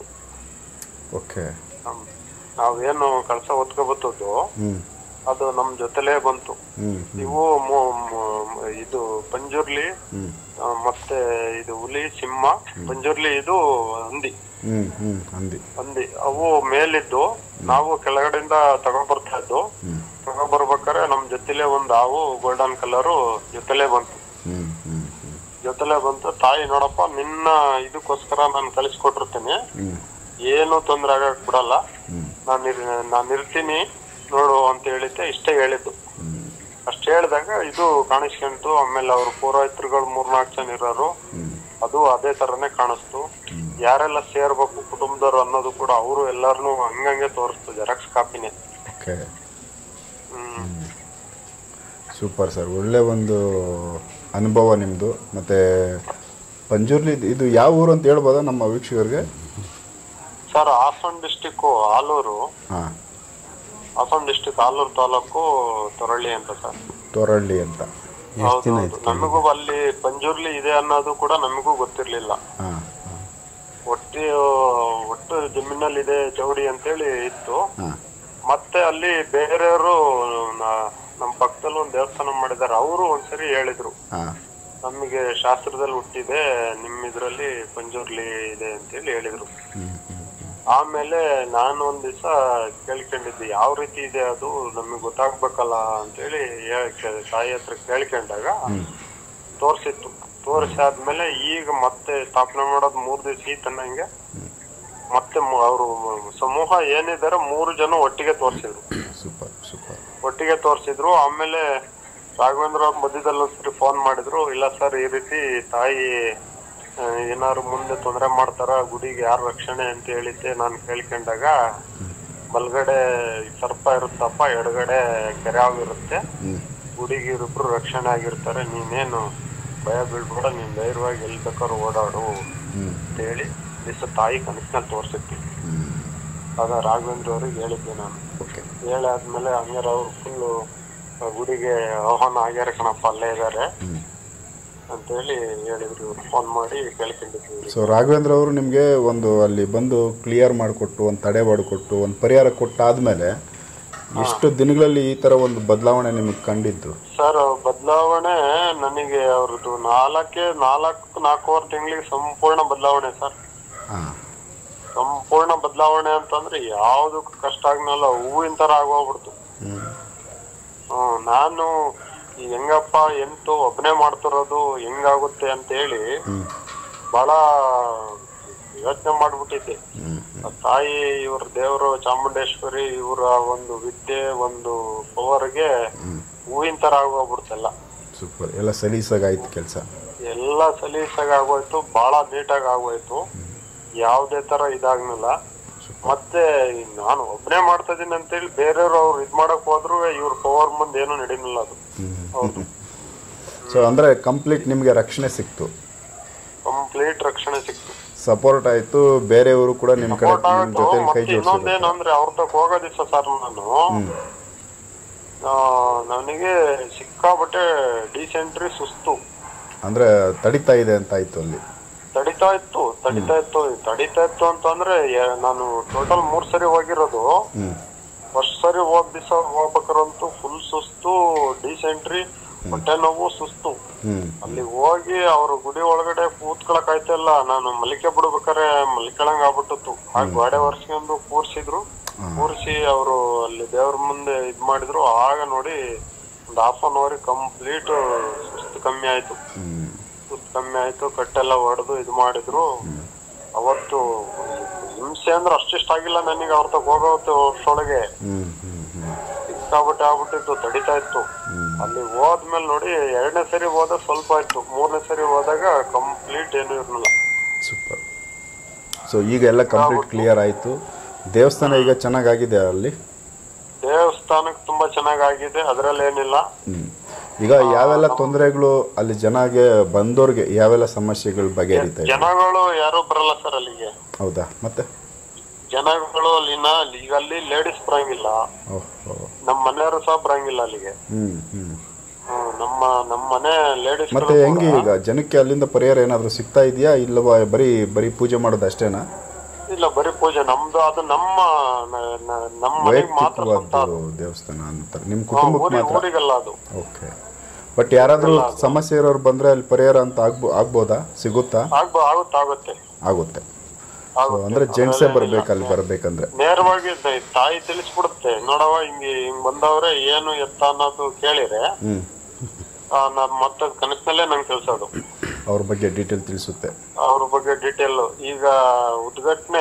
ಓಕೆ ನಮ್- ನಾವೇನು ಕಳ್ಸ ಹೊತ್ಕೊಬತ್ತದ್ದು ಹ್ಞೂ ಅದು ನಮ್ ಜೊತೆಲೇ ಬಂತು ಹ್ಞೂ ಇವು ಮು- ಮು- ಇದು ಪಂಜುರ್ಲಿ ಹ್ಞೂ ಆ, ಮತ್ತೆ ಇದು ಹುಲಿ ಸಿಂಹ ಪಂಜುರ್ಲಿ ಇದು ಹಂದಿ ಹ್ಞೂ ಹ್ಞೂ ಅಂದಿ ಹಂದಿ ಅವು ಮೇಲಿದ್ದು ನಾವು ಕೆಳಗಡೆಯಿಂದ ತಗೊಂಡ್ಬರ್ತಾ ಇದ್ದು ಹ್ಞೂ ತಗೊಂಡ್ಬರ್ಬೇಕಾದ್ರೆ ನಮ್ ಜೊತೆಲೆ ಒಂದ್ ಹಾವು ಗೋಲ್ಡನ್ ಕಲರು ಜೊತೆಲೆ ಬಂತು ಹ್ಞೂ ಹ್ಞೂ ಹ್ಞೂ ಜೊತೆಲೆ ಬಂತು ತಾಯಿ ನೋಡಪ್ಪ ನಿನ್ನ ಇದಕ್ಕೋಸ್ಕರ ನಾನು ಕಳಿಸ್ಕೊಟ್ಟಿರ್ತೀನಿ ಹ್ಞೂ ಏನು ತೊಂದ್ರೆ ಆಗಕ್ ಬಿಡಲ್ಲ ಹ್ಞೂ ನಾನು ಇರ್- ನಾನು ಇರ್ತೀನಿ ನೋಡು ಅಂತ ಹೇಳಿದ್ದೆ ಇಷ್ಟೇ ಹೇಳಿದ್ದು ಹ್ಞೂ ಅಷ್ಟ್ ಹೇಳಿದಾಗ ಇದು ಕಾಣಿಸ್ಕೊಂತು ಆಮೇಲೆ ಅವ್ರ ಪುರೋಹಿತರುಗಳು ಮೂರ್ನಾಲ್ಕು ಜನ ಇರೋರು ಹ್ಞೂ ಅದು ಅದೇ ತರನೇ ಕಾಣಿಸ್ತು ಯಾರೆಲ್ಲ ಸೇರ್ಬೇಕು ಕುಟುಂಬದವ್ರು ಅನ್ನೋದು ಕೂಡ ಅವರು ಎಲ್ಲಾರನು ಹಂಗಂಗೆ ತೋರಿಸ್ತು ಜೆರಾಕ್ಸ್ ಕಾಪಿನೇ ಓಕೆ ಹ್ಮ್ ಸೂಪರ್ ಸರ್ ಒಳ್ಳೆ ಒಂದು ಅನುಭವ ನಿಮ್ಮದು ಮತ್ತು ಪಂಜುರ್ಲಿ ಇದು ಯಾವ ಊರು ಅಂತ ಹೇಳ್ಬೋದಾ ನಮ್ಮ ವೀಕ್ಷಕರಿಗೆ ಸರ್ ಹಾಸನ ಡಿಸ್ಟಿಕ್ ಆಲೂರು ಹಾಂ ಹಾಸನ ಡಿಸ್ಟಿಕ್ ಆಲೂರು ತಾಲೂಕು ತೊರಳ್ಳಿ ಅಂತ ಸರ್ ತೋರಳ್ಳಿ ಅಂತ ಹೌದೌದು ನಮಗೂ ಅಲ್ಲಿ ಪಂಜುರ್ಲಿ ಇದೆ ಅನ್ನೋದು ಕೂಡ ನಮಗೂ ಗೊತ್ತಿರ್ಲಿಲ್ಲ ಹಾಂ ಒಟ್ಟು ಒಟ್ಟು ಜಮೀನಲ್ಲಿ ಇದೆ ಚೌಡಿ ಅಂತೇಳಿ ಇತ್ತು ಹಾಂ ಮತ್ತೆ ಅಲ್ಲಿ ಬೇರೆಯವರು ನಮ್ಮ ಪಕ್ಕದಲ್ಲಿ ಒಂದು ದೇವಸ್ಥಾನ ಮಾಡಿದಾರೆ ಅವರು ಒಂದ್ಸರಿ ಹೇಳಿದ್ರು ಹಾಂ ನಮಗೆ ಶಾಸ್ತ್ರದಲ್ಲಿ ಹುಟ್ಟಿದೆ ನಿಮ್ ಇದ್ರಲ್ಲಿ ಪಂಜುರ್ಲಿ ಇದೆ ಅಂತೇಳಿ ಹೇಳಿದ್ರು ಹ್ಞೂ ಹ್ಞೂ ಆಮೇಲೆ ನಾನು ಒಂದ್ ದಿವಸ ಕೇಳ್ಕೊಂಡಿದ್ದೆ ಯಾವ ರೀತಿ ಇದೆ ಅದು ನಮಗೆ ಗೊತ್ತಾಗ್ಬೇಕಲ್ಲ ಅಂತೇಳಿ ಹೇ- ಕೆ- ತಾಯಿ ಹತ್ರ ಕೇಳ್ಕೊಂಡಾಗ ತೋರ್ಸಿತ್ತು ತೋರಿಸಾದ್ಮೇಲೆ ಈಗ ಮತ್ತೆ ಸ್ಥಾಪನೆ ಮಾಡೋದು ಮೂರ್ ದಿವಸ ಈತನಂಗೆ ಮತ್ತೆ ಅವರು ಸಮೂಹ ಏನಿದಾರೆ ಮೂರು ಜನ ಒಟ್ಟಿಗೆ ತೋರ್ಸಿದ್ರು ಸೂಪರ್ ಸೂಪರ್ ಒಟ್ಟಿಗೆ ತೋರಿಸಿದ್ರು ಆಮೇಲೆ ರಾಘವೇಂದ್ರ ಅವ್ರ ಮಧ್ಯದಲ್ಲಿ ಒಂದ್ಸರಿ ಫೋನ್ ಮಾಡಿದ್ರು ಇಲ್ಲ ಸರ್ ಈ ರೀತಿ ತಾಯಿ ಆ, ಏನಾದ್ರು ಮುಂದೆ ತೊಂದರೆ ಮಾಡ್ತಾರ ಗುಡಿಗೆ ಯಾರು ರಕ್ಷಣೆ ಅಂತ ಹೇಳಿದ್ದೆ ನಾನು ಕೇಳ್ಕೊಂಡಾಗ ಬಲ್ಗಡೆ ಸರ್ಪ ಇರುತ್ತಪ್ಪ ಎಡಗಡೆ ಕೆರೆಯಾವ್ ಇರುತ್ತೆ ಹ್ಮ್ ಗುಡಿಗೆ ಇಬ್ರು ರಕ್ಷಣೆ ಆಗಿರ್ತಾರೆ ನೀನೇನು ಭಯ ಬೀಳ್ಬೇಡ ನೀನ್ ಧೈರ್ಯವಾಗಿ ಎಲ್ಲಿ ಬೇಕಾದ್ರೂ ಓಡಾಡು ಹ್ಮ್ ಅಂತ ಹೇಳಿ ದಿವಸ ತಾಯಿ ಕನಸಿನಲ್ಲಿ ತೋರ್ಸಿರ್ತೀವಿ ಹ್ಮ್ ಅದ ರಾಘವೇಂದ್ರ ಅವ್ರಿಗೆ ಹೇಳಿದ್ದೆ ನಾನು ಓಕೆ ಹೇಳಿ ಆದ್ಮೇಲೆ ಹಂಗಾರ ಅವ್ರು ಫುಲ್ಲು ಗುಡಿಗೆ ಆಹ್ವಾನ ಆಗ್ಯಾರ ಕಣಪ್ಪ ಅಲ್ಲೇ ಇದಾರೆ ಹ್ಮ್ ಅಂತ ಹೇಳಿ ಹೇಳಿದ್ರು ಇವ್ರು ಫೋನ್ ಮಾಡಿ ಕೇಳ್ಕೊಂಡಿದ್ವಿ ಸೊ ರಾಘವೇಂದ್ರ ಅವರು ನಿಮಗೆ ಒಂದು ಅಲ್ಲಿ ಬಂದು ಕ್ಲಿಯರ್ ಮಾಡಿಕೊಟ್ಟು ಒಂದು ತಡೆ ಮಾಡಿಕೊಟ್ಟು ಒಂದು ಪರಿಹಾರ ಕೊಟ್ಟಾದ್ಮೇಲೆ ಎಷ್ಟು ದಿನಗಳಲ್ಲಿ ಈ ಥರ ಒಂದು ಬದಲಾವಣೆ ನಿಮಗೆ ಕಂಡಿದ್ದು ಸರ್ ಬದಲಾವಣೆ ನನಗೆ ಅವ್ರದ್ದು ನಾಲ್ಕೆ ನಾಲ್ಕು ನಾಲ್ಕೂವರೆ ತಿಂಗಳಿಗೆ ಸಂಪೂರ್ಣ ಬದಲಾವಣೆ ಸರ್ ಹಾಂ ಸಂಪೂರ್ಣ ಬದಲಾವಣೆ ಅಂತಂದ್ರೆ ಯಾವ್ದಕ್ಕೂ ಕಷ್ಟ ಆಗ್ನಲ್ಲ ಹೂವಿನ ತರ ಆಗೋಗ್ಬಿಡ್ತು ಹ್ಞೂ ಹ್ಮ್ ನಾನು ಈ ಹೆಂಗಪ್ಪ ಎಂತು ಒಬ್ಬನೇ ಮಾಡ್ತಿರೋದು ಹೆಂಗಾಗುತ್ತೆ ಅಂತ ಹೇಳಿ ಹ್ಞೂ ಬಹಳ ಯೋಚನೆ ಮಾಡ್ಬಿಟ್ಟಿದ್ದೆ ಹ್ಞೂ ಆ ತಾಯಿ ಇವ್ರ ದೇವರು ಚಾಮುಂಡೇಶ್ವರಿ ಇವರ ಒಂದು ವಿದ್ಯೆ ಒಂದು ಪವರ್ಗೆ ಹೂವಿನ ತರ ಆಗೋಗ್ಬಿಡ್ತಲ್ಲ ಸೂಪರ್ ಎಲ್ಲ ಸಲೀಸಾಗಾಯ್ತು ಕೆಲಸ ಎಲ್ಲ ಸಲೀಸಾಗಿ ಆಗೋಯ್ತು ಬಹಳ ನೀಟಾಗಿ ಆಗೋಯ್ತು ಯಾವ್ದೇ ತರ ಇದಾಗ್ನಿಲ್ಲ ಮತ್ತೆ ನಾನು ಒಬ್ಬನೇ ಮಾಡ್ತಾ ಇದೀನಿ ಅಂತೇಳಿ ಬೇರೆಯವ್ರು ಅವ್ರು ಇದ್ ಮಾಡಕ್ ಹೋದ್ರು ಇವ್ರ ಪವರ್ ಮುಂದೆ ಏನು ನಡೀನಿಲ್ಲ ಅದು ಹೌದು ಸೊ ಅಂದರೆ ಕಂಪ್ಲೀಟ್ ನಿಮಗೆ ರಕ್ಷಣೆ ಸಿಕ್ತು ಕಂಪ್ಲೀಟ್ ರಕ್ಷಣೆ ಸಿಕ್ತು ಸಪೋರ್ಟ್ ಆಯಿತು ಬೇರೆಯವರು ಕೂಡ ನಿಮ್ಮ ಕಡೆ ಸಪೋರ್ಟ್ ನಿಮ್ಮ ಆಯ್ತು ಜೊತೆ ಕೈ ಮತ್ತೆ ಜೋಡಿಸಿದ್ರು ಇನ್ನೊಂದೇನು ಅಂದ್ರೆ ಅವ್ರ ತಗ ಹೋಗೋ ದಿವಸ ಸರ್ ನಾನು ಆ, ನನಗೆ ಸಿಕ್ಕಾಬಟ್ಟೆ ಡಿಸೆಂಟ್ರಿ ಸುಸ್ತು ಅಂದರೆ ತಡಿತಾ ಇದೆ ಅಂತ ಆಯಿತು ಅಲ್ಲಿ ತಡಿತಾ ಇತ್ತು ತಡಿತಾ ಇತ್ತು ತಡಿತಾ ಇತ್ತು ಅಂತಂದ್ರೆ ಎ- ನಾನು ಟೋಟಲ್ ಮೂರ್ ಸರಿ ಹೋಗಿರೋದು ಹ್ಞೂ ಫಸ್ಟ್ ಸರಿ ಹೋದ್ ದಿವಸ ಹೋಗ್ಬೇಕಾರಂತೂ ಫುಲ್ ಸುಸ್ತು ಡಿಸೆಂಟ್ರಿ ಹೊಟ್ಟೆ ನೋವು ಸುಸ್ತು ಹ್ಞೂ ಅಲ್ಲಿ ಹೋಗಿ ಅವ್ರ ಗುಡಿ ಒಳಗಡೆ ಕೂತ್ಕೊಳಕ್ ಆಯ್ತಿಲ್ಲ ನಾನು ಮಲಿಕೆ ಬಿಡ್ಬೇಕಾರೆ ಮಲಿಕಳಂಗ್ ಆಗ್ಬಿಟ್ಟಿತ್ತು ಆ ಗೋಡೆ ಒರ್ಸ್ಕೊಂಡು ಕೂರ್ಸಿದ್ರು ಕೂರ್ಸಿ ಅವರು ಅಲ್ಲಿ ದೇವ್ರ ಮುಂದೆ ಇದ್ ಮಾಡಿದ್ರು ಆಗ ನೋಡಿ ಒಂದ್ ಹಾಫ್ ಅನ್ ಅವರ್ ಕಂಪ್ಲೀಟ್ ಸುಸ್ತು ಕಮ್ಮಿ ಆಯ್ತು ಹ್ಞೂ ಸುಸ್ತು ಕಮ್ಮಿ ಆಯ್ತು ಕಟ್ಟೆಲ್ಲ ಹೊಡೆದು ಇದು ಮಾಡಿದ್ರು ಅವತ್ತು ಹಿಂಸೆ ಅಂದ್ರೆ ಅಷ್ಟಿಷ್ಟ ಆಗಿಲ್ಲ ನನಗೆ ಅವ್ರ ತಗ ಹೋಗೋತ್ತು ವರ್ಷೊಳಗೆ ಹ್ಞೂ ಹ್ಞೂ ಹ್ಞೂ ಸಿಕ್ಕಾಬಟ್ಟೆ ಆಗ್ಬಿಟ್ಟಿತ್ತು ತಡಿತಾ ಇತ್ತು ಅಲ್ಲಿ ಹೋದ್ಮೇಲೆ ನೋಡಿ ಎರಡನೇ ಸರಿ ಹೋದಾಗ ಸ್ವಲ್ಪ ಆಯ್ತು ಮೂರನೇ ಸರಿ ಹೋದಾಗ ಕಂಪ್ಲೀಟ್ ಏನು ಇರ್ಲಿಲ್ಲ ಸೂಪರ್ ಸೊ ಈಗ ಎಲ್ಲ ಕಂಪ್ಲೀಟ್ ಕ್ಲಿಯರ್ ಆಯಿತು ದೇವಸ್ಥಾನ ಈಗ ಚೆನ್ನಾಗಾಗಿದೆ ಅಲ್ಲಿ ದೇವಸ್ಥಾನಕ್ಕೆ ತುಂಬಾ ಚೆನ್ನಾಗಾಗಿದೆ ಅದ್ರಲ್ಲಿ ಏನಿಲ್ಲ ಹ್ಮ್. ಈಗ ಯಾವೆಲ್ಲ ತೊಂದರೆಗಳು ಅಲ್ಲಿ ಜನಗೆ ಬಂದೋರ್ಗೆ ಯಾವೆಲ್ಲ ಸಮಸ್ಯೆಗಳು ಬಗೆಹರಿತಾ ಇದೆ ಜನಗಳು ಯಾರು ಬರಲ್ಲ ಸರ್ ಅಲ್ಲಿಗೆ ಹೌದಾ ಮತ್ತೆ ಜನಗಳು ಅಲ್ಲಿನ ಈಗ ಅಲ್ಲಿ ಲೇಡೀಸ್ ಬರಂಗಿಲ್ಲ ಓಹ್ ಓಹ್. ನಮ್ಮ ಮನೆಯವರು ಸಹ ಬರಂಗಿಲ್ಲ ಅಲ್ಲಿಗೆ ಹ್ಮ್ ಹ್ಮ್ ಹ್ಮ್, ನಮ್ಮ ನಮ್ಮ ಮನೆ ಲೇಡೀಸ್ ಮತ್ತೆ ಹೆಂಗೆ ಈಗ ಜನಕ್ಕೆ ಅಲ್ಲಿಂದ ಪರಿಹಾರ ಏನಾದರೂ ಸಿಗ್ತಾ ಇದೆಯಾ ಇಲ್ಲವಾ ಬರೀ ಬರೀ ಪೂಜೆ ಮಾಡೋದು ಅಷ್ಟೇನಾ ಇಲ್ಲ ಬರೀ ಪೂಜೆ ನಮ್ದು ಅದು ನಮ್ಮ ನ- ನ- ನಮ್ಮ ಮನೆಗೆ ಮಾತ್ರ ಸ್ವಂತ ವೈಯಕ್ತಿಕವಾದ ಅದು. ದೇವಸ್ಥಾನ ಅಂತಾರೆ ನಿಮ್ಮ ಹಾ, ಕುಟುಂಬಕ್ಕೆ ಊರಿ- ಮಾತ್ರ ಊರಿಗಲ್ಲ ಅದು ಓಕೆ ಬಟ್ ಯಾರಾದರೂ ಸಮಸ್ಯೆ ಇರೋರು ಬಂದ್ರೆ ಅಲ್ಲಿ ಪರಿಹಾರ ಅಂತ ಆಗ್ಬೋ ಆಗ್ಬೋದಾ ಸಿಗುತ್ತಾ ಆಗ್ಬೋ ಆಗುತ್ತೆ ಆಗುತ್ತೆ ಆಗುತ್ತೆ ಸೊ ಆಗುತ್ತೆ ಅಂದ್ರೆ ಜೆಂಟ್ಸೇ ಬರ್ಬೇಕು ಅಲ್ಲಿ ಬರ್ಬೇಕಂದ್ರೆ ನೇರವಾಗಿ ತ- ತಾಯಿ ತಿಳಿಸ್ಬಿಡುತ್ತೆ ನೋಡವ ಹಿಂಗೆ ಹಿಂಗ್ ಬಂದವ್ರೆ ಏನು ಎತ್ತ ಅನ್ನೋದು ಕೇಳಿದ್ರೆ ಹ್ಮ್ ಆ, ನಾನ್ ಮತ್ತೆ ಕನಸಿನಲ್ಲೇ ನಂಗೆ ತಿಳಿಸೋದು ಅವ್ರ ಬಗ್ಗೆ ಡೀಟೇಲ್ ತಿಳಿಸುತ್ತೆ ಅವ್ರ ಬಗ್ಗೆ ಡೀಟೇಲ್ ಈಗ ಉದ್ಘಾಟನೆ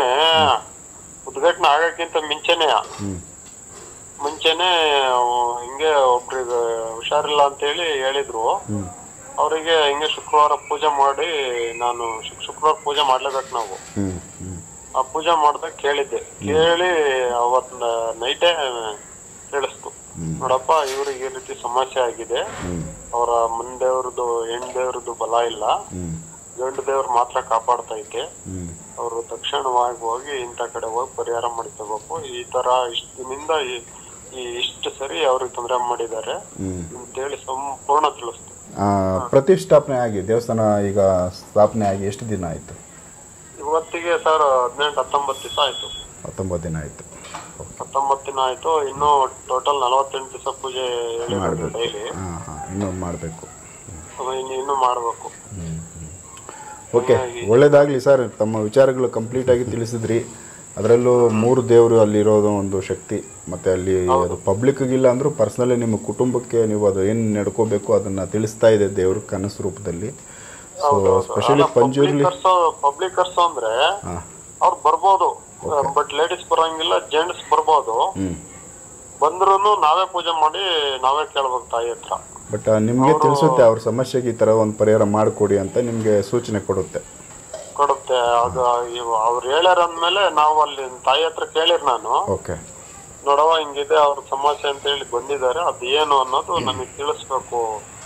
ಉದ್ಘಾಟನೆ ಆಗಕ್ಕಿಂತ ಮುಂಚೆನೆ ಹ್ಮ್ ಮುಂಚೆನೆ ಅವ್ ಹಿಂಗೆ ಒಬ್ರಿಗೆ ಹುಷಾರಿಲ್ಲ ಅಂತ ಹೇಳಿ ಹೇಳಿದ್ರು ಹ್ಮ್ ಅವರಿಗೆ ಹಿಂಗೆ ಶುಕ್ರವಾರ ಪೂಜೆ ಮಾಡಿ ನಾನು ಶುಕ್ ಶುಕ್ರವಾರ ಪೂಜೆ ಮಾಡ್ಲೇಬೇಕು ನಾವು ಹ್ಮ್ ಹ್ಮ್ ಆ ಪೂಜೆ ಮಾಡ್ದಾಗ ಕೇಳಿದ್ದೆ ಕೇಳಿ ಅವತ್ ನೈಟೇ ತಿಳಿಸ್ತು ನೋಡಪ್ಪ ಇವ್ರಿಗೆ ಈ ರೀತಿ ಸಮಸ್ಯೆ ಆಗಿದೆ ಹ್ಮ್ ಅವರ ಮುಂದೇವ್ರದ್ದು ಹೆಣ್ ದೇವ್ರದ್ದು ಬಲ ಇಲ್ಲ ಹ್ಮ್ ಗಂಡು ದೇವ್ರು ಮಾತ್ರ ಕಾಪಾಡ್ತಾ ಐತೆ ಹ್ಮ್ ಅವರು ತಕ್ಷಣವಾಗಿ ಹೋಗಿ ಇಂಥ ಕಡೆ ಹೋಗಿ ಪರಿಹಾರ ಮಾಡ್ಕೋಬೇಕು ಈ ತರ ಇಷ್ಟ ದಿನದಿಂದ ಈ- ಈ ಇಷ್ಟು ಸರಿ ಅವ್ರಿಗೆ ತೊಂದರೆ ಮಾಡಿದ್ದಾರೆ ಹ್ಮ್ ಅಂತೇಳಿ ಸಂಪೂರ್ಣ ತಿಳಿಸ್ತು ಆ, ಪ್ರತಿಷ್ಠಾಪನೆ ಆಗಿ ದೇವಸ್ಥಾನ ಈಗ ಸ್ಥಾಪನೆ ಆಗಿ ಎಷ್ಟು ದಿನ ಆಯಿತು ಇವತ್ತಿಗೆ ಸರ್ ಹದಿನೆಂಟು ಹತ್ತೊಂಬತ್ತು ದಿವಸ ಆಯ್ತು ಹತ್ತೊಂಬತ್ತು ದಿನ ಆಯಿತು ಹತ್ತೊಂಬತ್ತು ದಿನ ಆಯ್ತು ಇನ್ನು ಟೋಟಲ್ ನಲವತ್ತೆಂಟು ದಿವಸ ಪೂಜೆ ಹೇಳಿದ್ರು ಡೈಲಿ ಹಾಂ ಹಾಂ ಇನ್ನೂ ಮಾಡಬೇಕು ಇನ್ನು ಇನ್ನು ಮಾಡ್ಬೇಕು ಓಕೆ ಒಳ್ಳೇದಾಗಲಿ ಸರ್ ತಮ್ಮ ವಿಚಾರಗಳು ಕಂಪ್ಲೀಟಾಗಿ ತಿಳಿಸಿದ್ರಿ ಅದರಲ್ಲೂ ಮೂರು ದೇವರು ಅಲ್ಲಿರೋದು ಒಂದು ಶಕ್ತಿ ಮತ್ತೆ ಅಲ್ಲಿ ಅದು ಪಬ್ಲಿಕ್ಗಿಲ್ಲ ಅಂದ್ರೂ ಪರ್ಸ್ನಲಿ ನಿಮ್ಮ ಕುಟುಂಬಕ್ಕೆ ನೀವು ಅದು ಏನು ನಡ್ಕೋಬೇಕು ಅದನ್ನ ತಿಳಿಸ್ತಾ ಇದೆ ದೇವ್ರ ಕನಸು ರೂಪದಲ್ಲಿ ಸೊ ಸ್ಪೆಷಲಿ ಪಂಜುರ್ಲಿ ಪಬ್ಲಿಕರ್ಸ್ ಪಬ್ಲಿಕರ್ಸ್ ಅಂದ್ರೆ ಹಾಂ ಅವ್ರು ಬರ್ಬೋದು ಬಟ್ ಲೇಡೀಸ್ ಬರಂಗಿಲ್ಲ ಜೆಂಟ್ಸ್ ಬರ್ಬೋದು ಹ್ಞೂ ಬಂದ್ರು ನಾವೇ ಪೂಜೆ ಮಾಡಿ ನಾವೇ ಕೇಳ್ಬೇಕು ತಾಯಿ ಹತ್ರ ಬಟ್ ನಿಮಗೆ ತಿಳಿಸುತ್ತೆ ಅವ್ರ ಸಮಸ್ಯೆಗೆ ಈ ಥರ ಒಂದು ಪರಿಹಾರ ಮಾಡಿಕೊಡಿ ಅಂತ ನಿಮಗೆ ಸೂಚನೆ ಕೊಡುತ್ತೆ ಕೊಡುತ್ತೆ ಅದು ಇವ್- ಅವ್ರು ಹೇಳ್ಯಾರ ಅಂದ್ಮೇಲೆ ನಾವು ಅಲ್ಲಿ ತಾಯಿ ಹತ್ರ ಕೇಳಿರ್ ನಾನು ಓಕೆ ನೋಡವ ಹಿಂಗಿದೆ ಅವ್ರ ಸಮಸ್ಯೆ ಅಂತ ಹೇಳಿ ಬಂದಿದ್ದಾರೆ ಅದು ಏನು ಅನ್ನೋದು ನಮಗೆ ತಿಳಿಸ್ಬೇಕು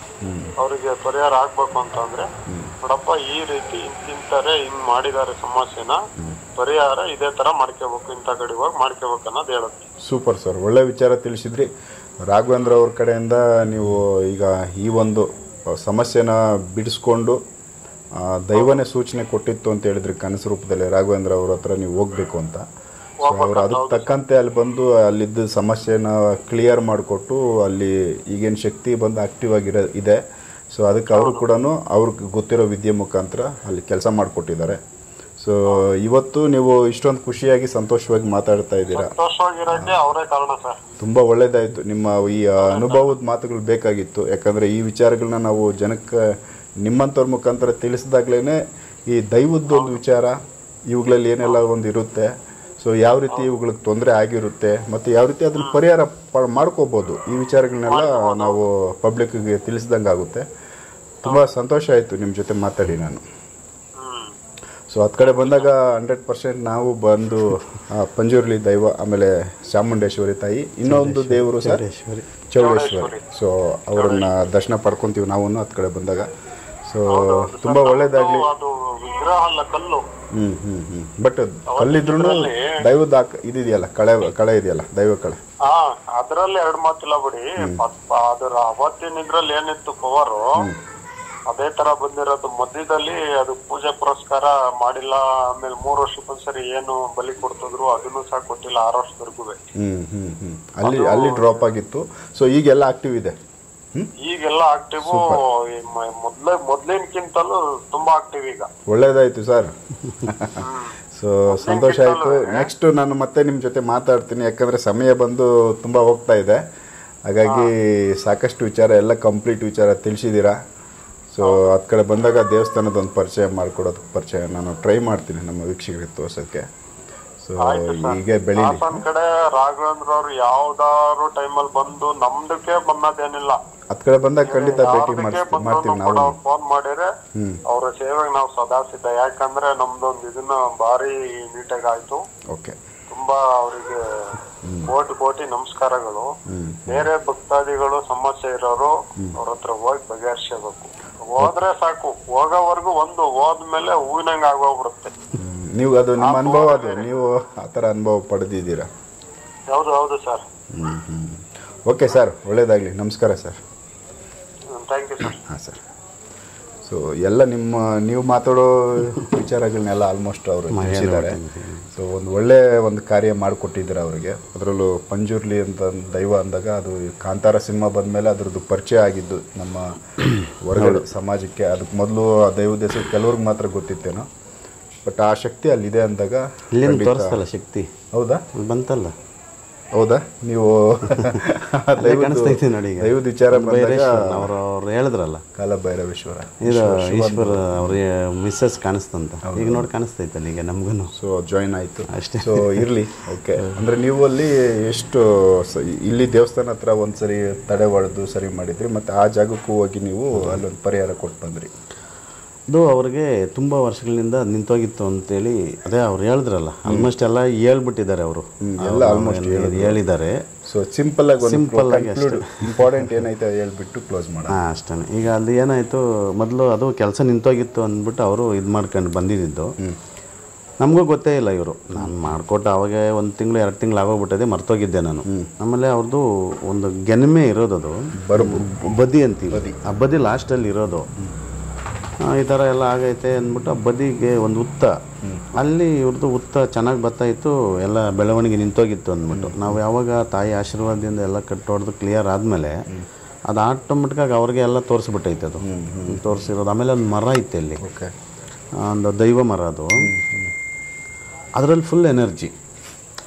ಅವರಿಗೆ ಪರಿಹಾರ ಆಗ್ಬೇಕು ಅಂತಂದ್ರೆ ನೋಡಪ್ಪ ಈ ರೀತಿ ಇಂತಿಂತಾರೆ ಹಿಂಗ್ ಮಾಡಿದ್ದಾರೆ ಸಮಸ್ಯೆನ ಪರಿಹಾರ ಇದೇ ತರ ಮಾಡ್ಕೋಬೇಕು ಇಂಥ ಕಡೆ ಹೋಗಿ ಮಾಡ್ಕೋಬೇಕು ಅನ್ನೋದು ಹೇಳುತ್ತೆ ಸೂಪರ್ ಸರ್ ಒಳ್ಳೆ ವಿಚಾರ ತಿಳಿಸಿದ್ರಿ ರಾಘವೇಂದ್ರ ಅವ್ರ ಕಡೆಯಿಂದ ನೀವು ಈಗ ಈ ಒಂದು ಸಮಸ್ಯೆನ ಬಿಡಿಸ್ಕೊಂಡು ಆ, ದೈವನೇ ಸೂಚನೆ ಕೊಟ್ಟಿತ್ತು ಅಂತ ಹೇಳಿದ್ರಿ ಕನಸು ರೂಪದಲ್ಲಿ ರಾಘವೇಂದ್ರ ಅವ್ರ ಹತ್ರ ನೀವು ಹೋಗ್ಬೇಕು ಅಂತ ಸೊ ಅವ್ರು ಅದಕ್ಕೆ ತಕ್ಕಂತೆ ಅಲ್ಲಿ ಬಂದು ಅಲ್ಲಿದ್ದ ಸಮಸ್ಯೆನ ಕ್ಲಿಯರ್ ಮಾಡಿಕೊಟ್ಟು ಅಲ್ಲಿ ಈಗೇನು ಶಕ್ತಿ ಬಂದು ಆಕ್ಟಿವ್ ಆಗಿರೋ ಇದೆ ಸೊ ಅದಕ್ಕೆ ಅವರು ಕೂಡ ಅವ್ರಿಗೆ ಗೊತ್ತಿರೋ ವಿದ್ಯೆ ಮುಖಾಂತರ ಅಲ್ಲಿ ಕೆಲಸ ಮಾಡಿಕೊಟ್ಟಿದ್ದಾರೆ ಸೊ ಇವತ್ತು ನೀವು ಇಷ್ಟೊಂದು ಖುಷಿಯಾಗಿ ಸಂತೋಷವಾಗಿ ಮಾತಾಡ್ತಾ ಇದ್ದೀರಾ ಸಂತೋಷವಾಗಿರೋಕೆ ಅವರೇ ಕಾರಣ ಸರ್ ತುಂಬ ಒಳ್ಳೇದಾಯಿತು ನಿಮ್ಮ ಈ ಅನುಭವದ ಮಾತುಗಳು ಬೇಕಾಗಿತ್ತು ಯಾಕಂದರೆ ಈ ವಿಚಾರಗಳನ್ನ ನಾವು ಜನಕ್ಕೆ ನಿಮ್ಮಂಥವ್ರ ಮುಖಾಂತರ ತಿಳಿಸಿದಾಗ್ಲೇ ಈ ದೈವದ್ದು ಒಂದು ವಿಚಾರ ಇವುಗಳಲ್ಲಿ ಏನೆಲ್ಲ ಒಂದು ಇರುತ್ತೆ ಸೊ ಯಾವ ರೀತಿ ಇವುಗಳಿಗೆ ತೊಂದರೆ ಆಗಿರುತ್ತೆ ಮತ್ತು ಯಾವ ರೀತಿ ಅದನ್ನ ಪರಿಹಾರ ಪ ಮಾಡ್ಕೋಬೋದು ಈ ವಿಚಾರಗಳನ್ನೆಲ್ಲ ನಾವು ಪಬ್ಲಿಕ್ಗೆ ತಿಳಿಸ್ದಂಗೆ ಆಗುತ್ತೆ ತುಂಬ ಸಂತೋಷ ಆಯಿತು ನಿಮ್ಮ ಜೊತೆ ಮಾತಾಡಿ ನಾನು ಹ್ಮ್ ಸೊ ಹತ್ತು ಕಡೆ ಬಂದಾಗ ಹಂಡ್ರೆಡ್ ಪರ್ಸೆಂಟ್ ನಾವು ಬಂದು ಆ, ಪಂಜುರ್ಲಿ ದೈವ ಆಮೇಲೆ ಚಾಮುಂಡೇಶ್ವರಿ ತಾಯಿ ಇನ್ನೊಂದು ದೇವರು ಸರ್ ಚೌಡೇಶ್ವರಿ ಸೊ ಅವರನ್ನ ದರ್ಶನ ಪಡ್ಕೊಂತೀವಿ ನಾವು ಹತ್ತು ಕಡೆ ಬಂದಾಗ ಸೊ ತುಂಬ ಒಳ್ಳೇದಾಗಲಿ ಅದು ವಿಗ್ರಹ ಅಲ್ಲ ಕಲ್ಲು ಹ್ಮ್ ಹ್ಮ್ ಹ್ಮ್ ಬಟ್ ಕಲ್ಲಿದ್ರು ದೈವದ ಆಕ- ಇದಿದೆಯಲ್ಲ ಕಳೆ ಕಳೆ ಇದೆಯಲ್ಲ ದೈವ ಕಳೆ ಹಾ ಅದ್ರಲ್ಲಿ ಎರಡ್ ಮಾತಿಲ್ಲ ಬಿಡಿ ಪ- ಅದರ ಅವತ್ತಿನ ಇದ್ರಲ್ಲಿ ಏನಿತ್ತು ಪವರ್ ಅದೇ ತರ ಬಂದಿರೋದು ಮಧ್ಯದಲ್ಲಿ ಅದು ಪೂಜೆ ಪುರಸ್ಕಾರ ಮಾಡಿಲ್ಲ ಆಮೇಲೆ ಮೂರ್ ವರ್ಷಕ್ಕೊಂದ್ಸರಿ ಏನು ಬಲಿ ಕೊಡ್ತಿದ್ರು ಅದನ್ನು ಸಹ ಕೊಟ್ಟಿಲ್ಲ ಆರು ವರ್ಷದವರೆಗೂ ಹ್ಮ್ ಹ್ಮ್ ಹ್ಮ್ ಅಲ್ಲಿ ಅಲ್ಲಿ ಡ್ರಾಪ್ ಆಗಿತ್ತು ಸೊ ಈಗೆಲ್ಲ ಆಕ್ಟಿವ್ ಇದೆ ಹ್ಮ್ ಈಗೆಲ್ಲ ಆಕ್ಟಿವ್ ಮೊದ್ಲ ಮೊದ್ಲಿನಕ್ಕಿಂತಲೂ ತುಂಬಾ ಆಕ್ಟಿವ್ ಈಗ ಒಳ್ಳೇದಾಯ್ತು ಸರ್ ಸೊ ಸಂತೋಷ ಆಯಿತು ನೆಕ್ಸ್ಟ್ ನಾನು ಮತ್ತೆ ನಿಮ್ಮ ಜೊತೆ ಮಾತಾಡ್ತೀನಿ ಯಾಕಂದರೆ ಸಮಯ ಬಂದು ತುಂಬ ಹೋಗ್ತಾ ಇದೆ ಹಾಗಾಗಿ ಸಾಕಷ್ಟು ವಿಚಾರ ಎಲ್ಲ ಕಂಪ್ಲೀಟ್ ವಿಚಾರ ತಿಳಿಸಿದ್ದೀರಾ ಸೊ ಹತ್ತು ಕಡೆ ಬಂದಾಗ ದೇವಸ್ಥಾನದ ಒಂದು ಪರಿಚಯ ಮಾಡಿಕೊಡೋದಕ್ಕೆ ಪರಿಚಯ ನಾನು ಟ್ರೈ ಮಾಡ್ತೀನಿ ನಮ್ಮ ವೀಕ್ಷಕರಿಗೆ ತೋರ್ಸೋಕ್ಕೆ ಸೊ ಹೀಗೆ ಬೆಳೀಲಿ ಹಾಸನ್ ಕಡೆ ರಾಘವೇಂದ್ರ ಅವ್ರು ಯಾವ್ದಾದ್ರು ಟೈಮಲ್ಲಿ ಬಂದು ನಮ್ದಕ್ಕೆ ಬಂದದೇನಿಲ್ಲ ಹತ್ತು ಕಡೆ ಬಂದಾಗ ಖಂಡಿತ ಭೇಟಿ ಯಾವ್ದಕ್ಕೆ ಮಾಡಿಸ್ ಬಂದ್ರು ಮಾಡ್ತೀವಿ ಕೂಡ ನಾವು ಅವ್ರು ಫೋನ್ ಮಾಡಿದ್ರೆ ಹ್ಮ್. ಅವ್ರ ಸೇವೆಗೆ ನಾವು ಸದಾ ಸಿದ್ಧ ಯಾಕಂದ್ರೆ ನಮ್ದೊಂದು ಇದನ್ನ ಭಾರಿ ನೀಟಾಗಿ ಆಯ್ತು ಓಕೆ ತುಂಬಾ ಅವರಿಗೆ ಕೋಟಿ ಕೋಟಿ ನಮಸ್ಕಾರಗಳು ಬೇರೆ ಭಕ್ತಾದಿಗಳು ಸಮಸ್ಯೆ ಇರೋರು ಅವ್ರ ಹತ್ರ ಹೋಗಿ ಬಗೆಹರಿಸಬೇಕು ಹೋದ್ರೆ ಸಾಕು ಹೋಗೋವರೆಗೂ ಒಂದು ಹೋದ್ಮೇಲೆ ಹೂವಿನಂಗ್ ಆಗೋಗ್ಬಿಡುತ್ತೆ ನೀವು ಅದು ನಿಮ್ಮ ಅನುಭವ ಅದು ನೀವು ಆ ಥರ ಅನುಭವ ಪಡೆದಿದ್ದೀರಾ ಹೌದು ಹೌದು ಸರ್ ಹ್ಞೂ ಹ್ಞೂ ಓಕೆ ಸರ್ ಒಳ್ಳೇದಾಗಲಿ ನಮಸ್ಕಾರ ಸರ್ ಥ್ಯಾಂಕ್ ಯು ಸರ್ ಹಾಂ ಸರ್ ಸೊ ಎಲ್ಲ ನಿಮ್ಮ ನೀವು ಮಾತಾಡೋ ವಿಚಾರಗಳನ್ನೆಲ್ಲ ಆಲ್ಮೋಸ್ಟ್ ಅವರು ತಿಳಿಸಿದ್ದಾರೆ ಸೊ ಒಂದು ಒಳ್ಳೆ ಒಂದು ಕಾರ್ಯ ಮಾಡಿಕೊಟ್ಟಿದ್ದಾರೆ ಅವರಿಗೆ ಅದರಲ್ಲೂ ಪಂಜುರ್ಲಿ ಅಂತ ಒಂದು ದೈವ ಅಂದಾಗ ಅದು ಈ ಕಾಂತಾರ ಸಿನಿಮಾ ಬಂದಮೇಲೆ ಅದ್ರದ್ದು ಪರಿಚಯ ಆಗಿದ್ದು ನಮ್ಮ ಹೊರಗಡೆ ಸಮಾಜಕ್ಕೆ ಅದಕ್ಕೆ ಮೊದಲು ಆ ದೈವದ ಹೆಸರು ಕೆಲವ್ರಿಗೆ ಮಾತ್ರ ಗೊತ್ತಿತ್ತೇನೋ ಬಟ್ ಆ ಶಕ್ತಿ ಅಲ್ಲಿದೆ ಅಂದಾಗ ಇಲ್ಲಿಂದ ಖಂಡಿತ- ತೋರಿಸ್ತಲ್ಲ ಶಕ್ತಿ ಹೌದಾ ಅಲ್ಲಿ ಬಂತಲ್ಲ ಹೌದಾ ನೀವು ದೈವದ್ದು- ಕಾಣಿಸ್ತೈತೆ ನೋಡಿ ಈಗ ದೈವದ ವಿಚಾರ ಬಂದಾಗ ಅವ್ರು ಅವ್ರು ಹೇಳಿದ್ರಲ್ಲ ಕಾಲ ಭೈರವೇಶ್ವರ ಇದು ಈಶ್ವರ ಅವ್ರ ಮಿಸ್ಸಸ್ ಕಾಣಿಸ್ತಂತ ಈಗ ನೋಡಿ ಕಾಣಿಸ್ತೈತಲ್ಲ ಈಗ ನಮ್ಗೂ ಸೊ ಜಾಯಿನ್ ಆಯಿತು ಅಷ್ಟೇ. ಸೊ ಇರಲಿ ಓಕೆ ಅಂದರೆ ನೀವು ಅಲ್ಲಿ ಎಷ್ಟು ಸ- ಇಲ್ಲಿ ದೇವಸ್ಥಾನ ಹತ್ರ ಒಂದು ಸರಿ ತಡೆ ಹೊಡೆದು ಸರಿ ಮಾಡಿದ್ರಿ ಮತ್ತು ಆ ಜಾಗಕ್ಕೂ ಹೋಗಿ ನೀವು ಅಲ್ಲೊಂದು ಪರಿಹಾರ ಕೊಟ್ಟು ಬಂದ್ರಿ ಅದು ಅವ್ರಿಗೆ ತುಂಬ ವರ್ಷಗಳಿಂದ ನಿಂತೋಗಿತ್ತು ಅಂತೇಳಿ ಅದೇ ಅವ್ರು ಹೇಳಿದ್ರಲ್ಲ ಆಲ್ಮೋಸ್ಟ್ ಎಲ್ಲ ಹೇಳ್ಬಿಟ್ಟಿದ್ದಾರೆ ಅವರು ಎಲ್ಲ almost ಹೇಳಿದ್ದಾರೆ ಸೊ ಸಿಂಪಲ್ ಆಗಿ ಒಂದು Simple ಆಗಿ ಕನ್ಕ್ಲೂಡ್ ಇಂಪಾರ್ಟೆಂಟ್ ಏನೈತೆ ಹೇಳ್ಬಿಟ್ಟು ಕ್ಲೋಸ್ ಮಾಡೋಣ ಹಾಂ ಅಷ್ಟೇ ಈಗ ಅಲ್ಲಿ ಏನಾಯಿತು ಮೊದಲು ಅದು ಕೆಲಸ ನಿಂತೋಗಿತ್ತು ಅಂದ್ಬಿಟ್ಟು ಅವರು ಇದು ಮಾಡ್ಕೊಂಡು ಬಂದಿದ್ದು ನಮಗೂ ಗೊತ್ತೇ ಇಲ್ಲ ಇವರು ನಾನು ಮಾಡಿಕೊಟ್ಟು ಅವಾಗ ಒಂದು ತಿಂಗಳು ಎರಡು ತಿಂಗಳು ಆಗೋಗ್ಬಿಟ್ಟಿದೆ ಮರ್ತೋಗಿದ್ದೆ ನಾನು ಆಮೇಲೆ ಅವ್ರದ್ದು ಒಂದು ಗೆನ್ಮೆ ಇರೋದದು ಬದಿ ಅಂತೀವಿ ಆ ಬದಿ ಲಾಸ್ಟಲ್ಲಿ ಇರೋದು ಆ, ಈ ಥರ ಎಲ್ಲ ಆಗೈತೆ ಅಂದ್ಬಿಟ್ಟು ಆ ಬದಿಗೆ ಒಂದು ಉತ್ತ ಅಲ್ಲಿ ಇವ್ರದ್ದು ಉತ್ತ ಚೆನ್ನಾಗಿ ಬರ್ತಾ ಇತ್ತು ಎಲ್ಲ ಬೆಳವಣಿಗೆ ನಿಂತೋಗಿತ್ತು ಅಂದ್ಬಿಟ್ಟು ನಾವು ಯಾವಾಗ ತಾಯಿ ಆಶೀರ್ವಾದದಿಂದ ಎಲ್ಲ ಕಟ್ಟೋಡ್ದು ಕ್ಲಿಯರ್ ಆದಮೇಲೆ ಅದು ಆಟೋಮೆಟಿಕ್ಕಾಗಿ ಅವ್ರಿಗೆ ಎಲ್ಲ ತೋರಿಸ್ಬಿಟ್ಟೈತೆ ಅದು ತೋರಿಸಿರೋದು ಆಮೇಲೆ ಒಂದು ಮರ ಇತ್ತು ಇಲ್ಲಿ ಓಕೆ ಒಂದು ದೈವ ಮರ ಅದು ಅದರಲ್ಲಿ ಫುಲ್ ಎನರ್ಜಿ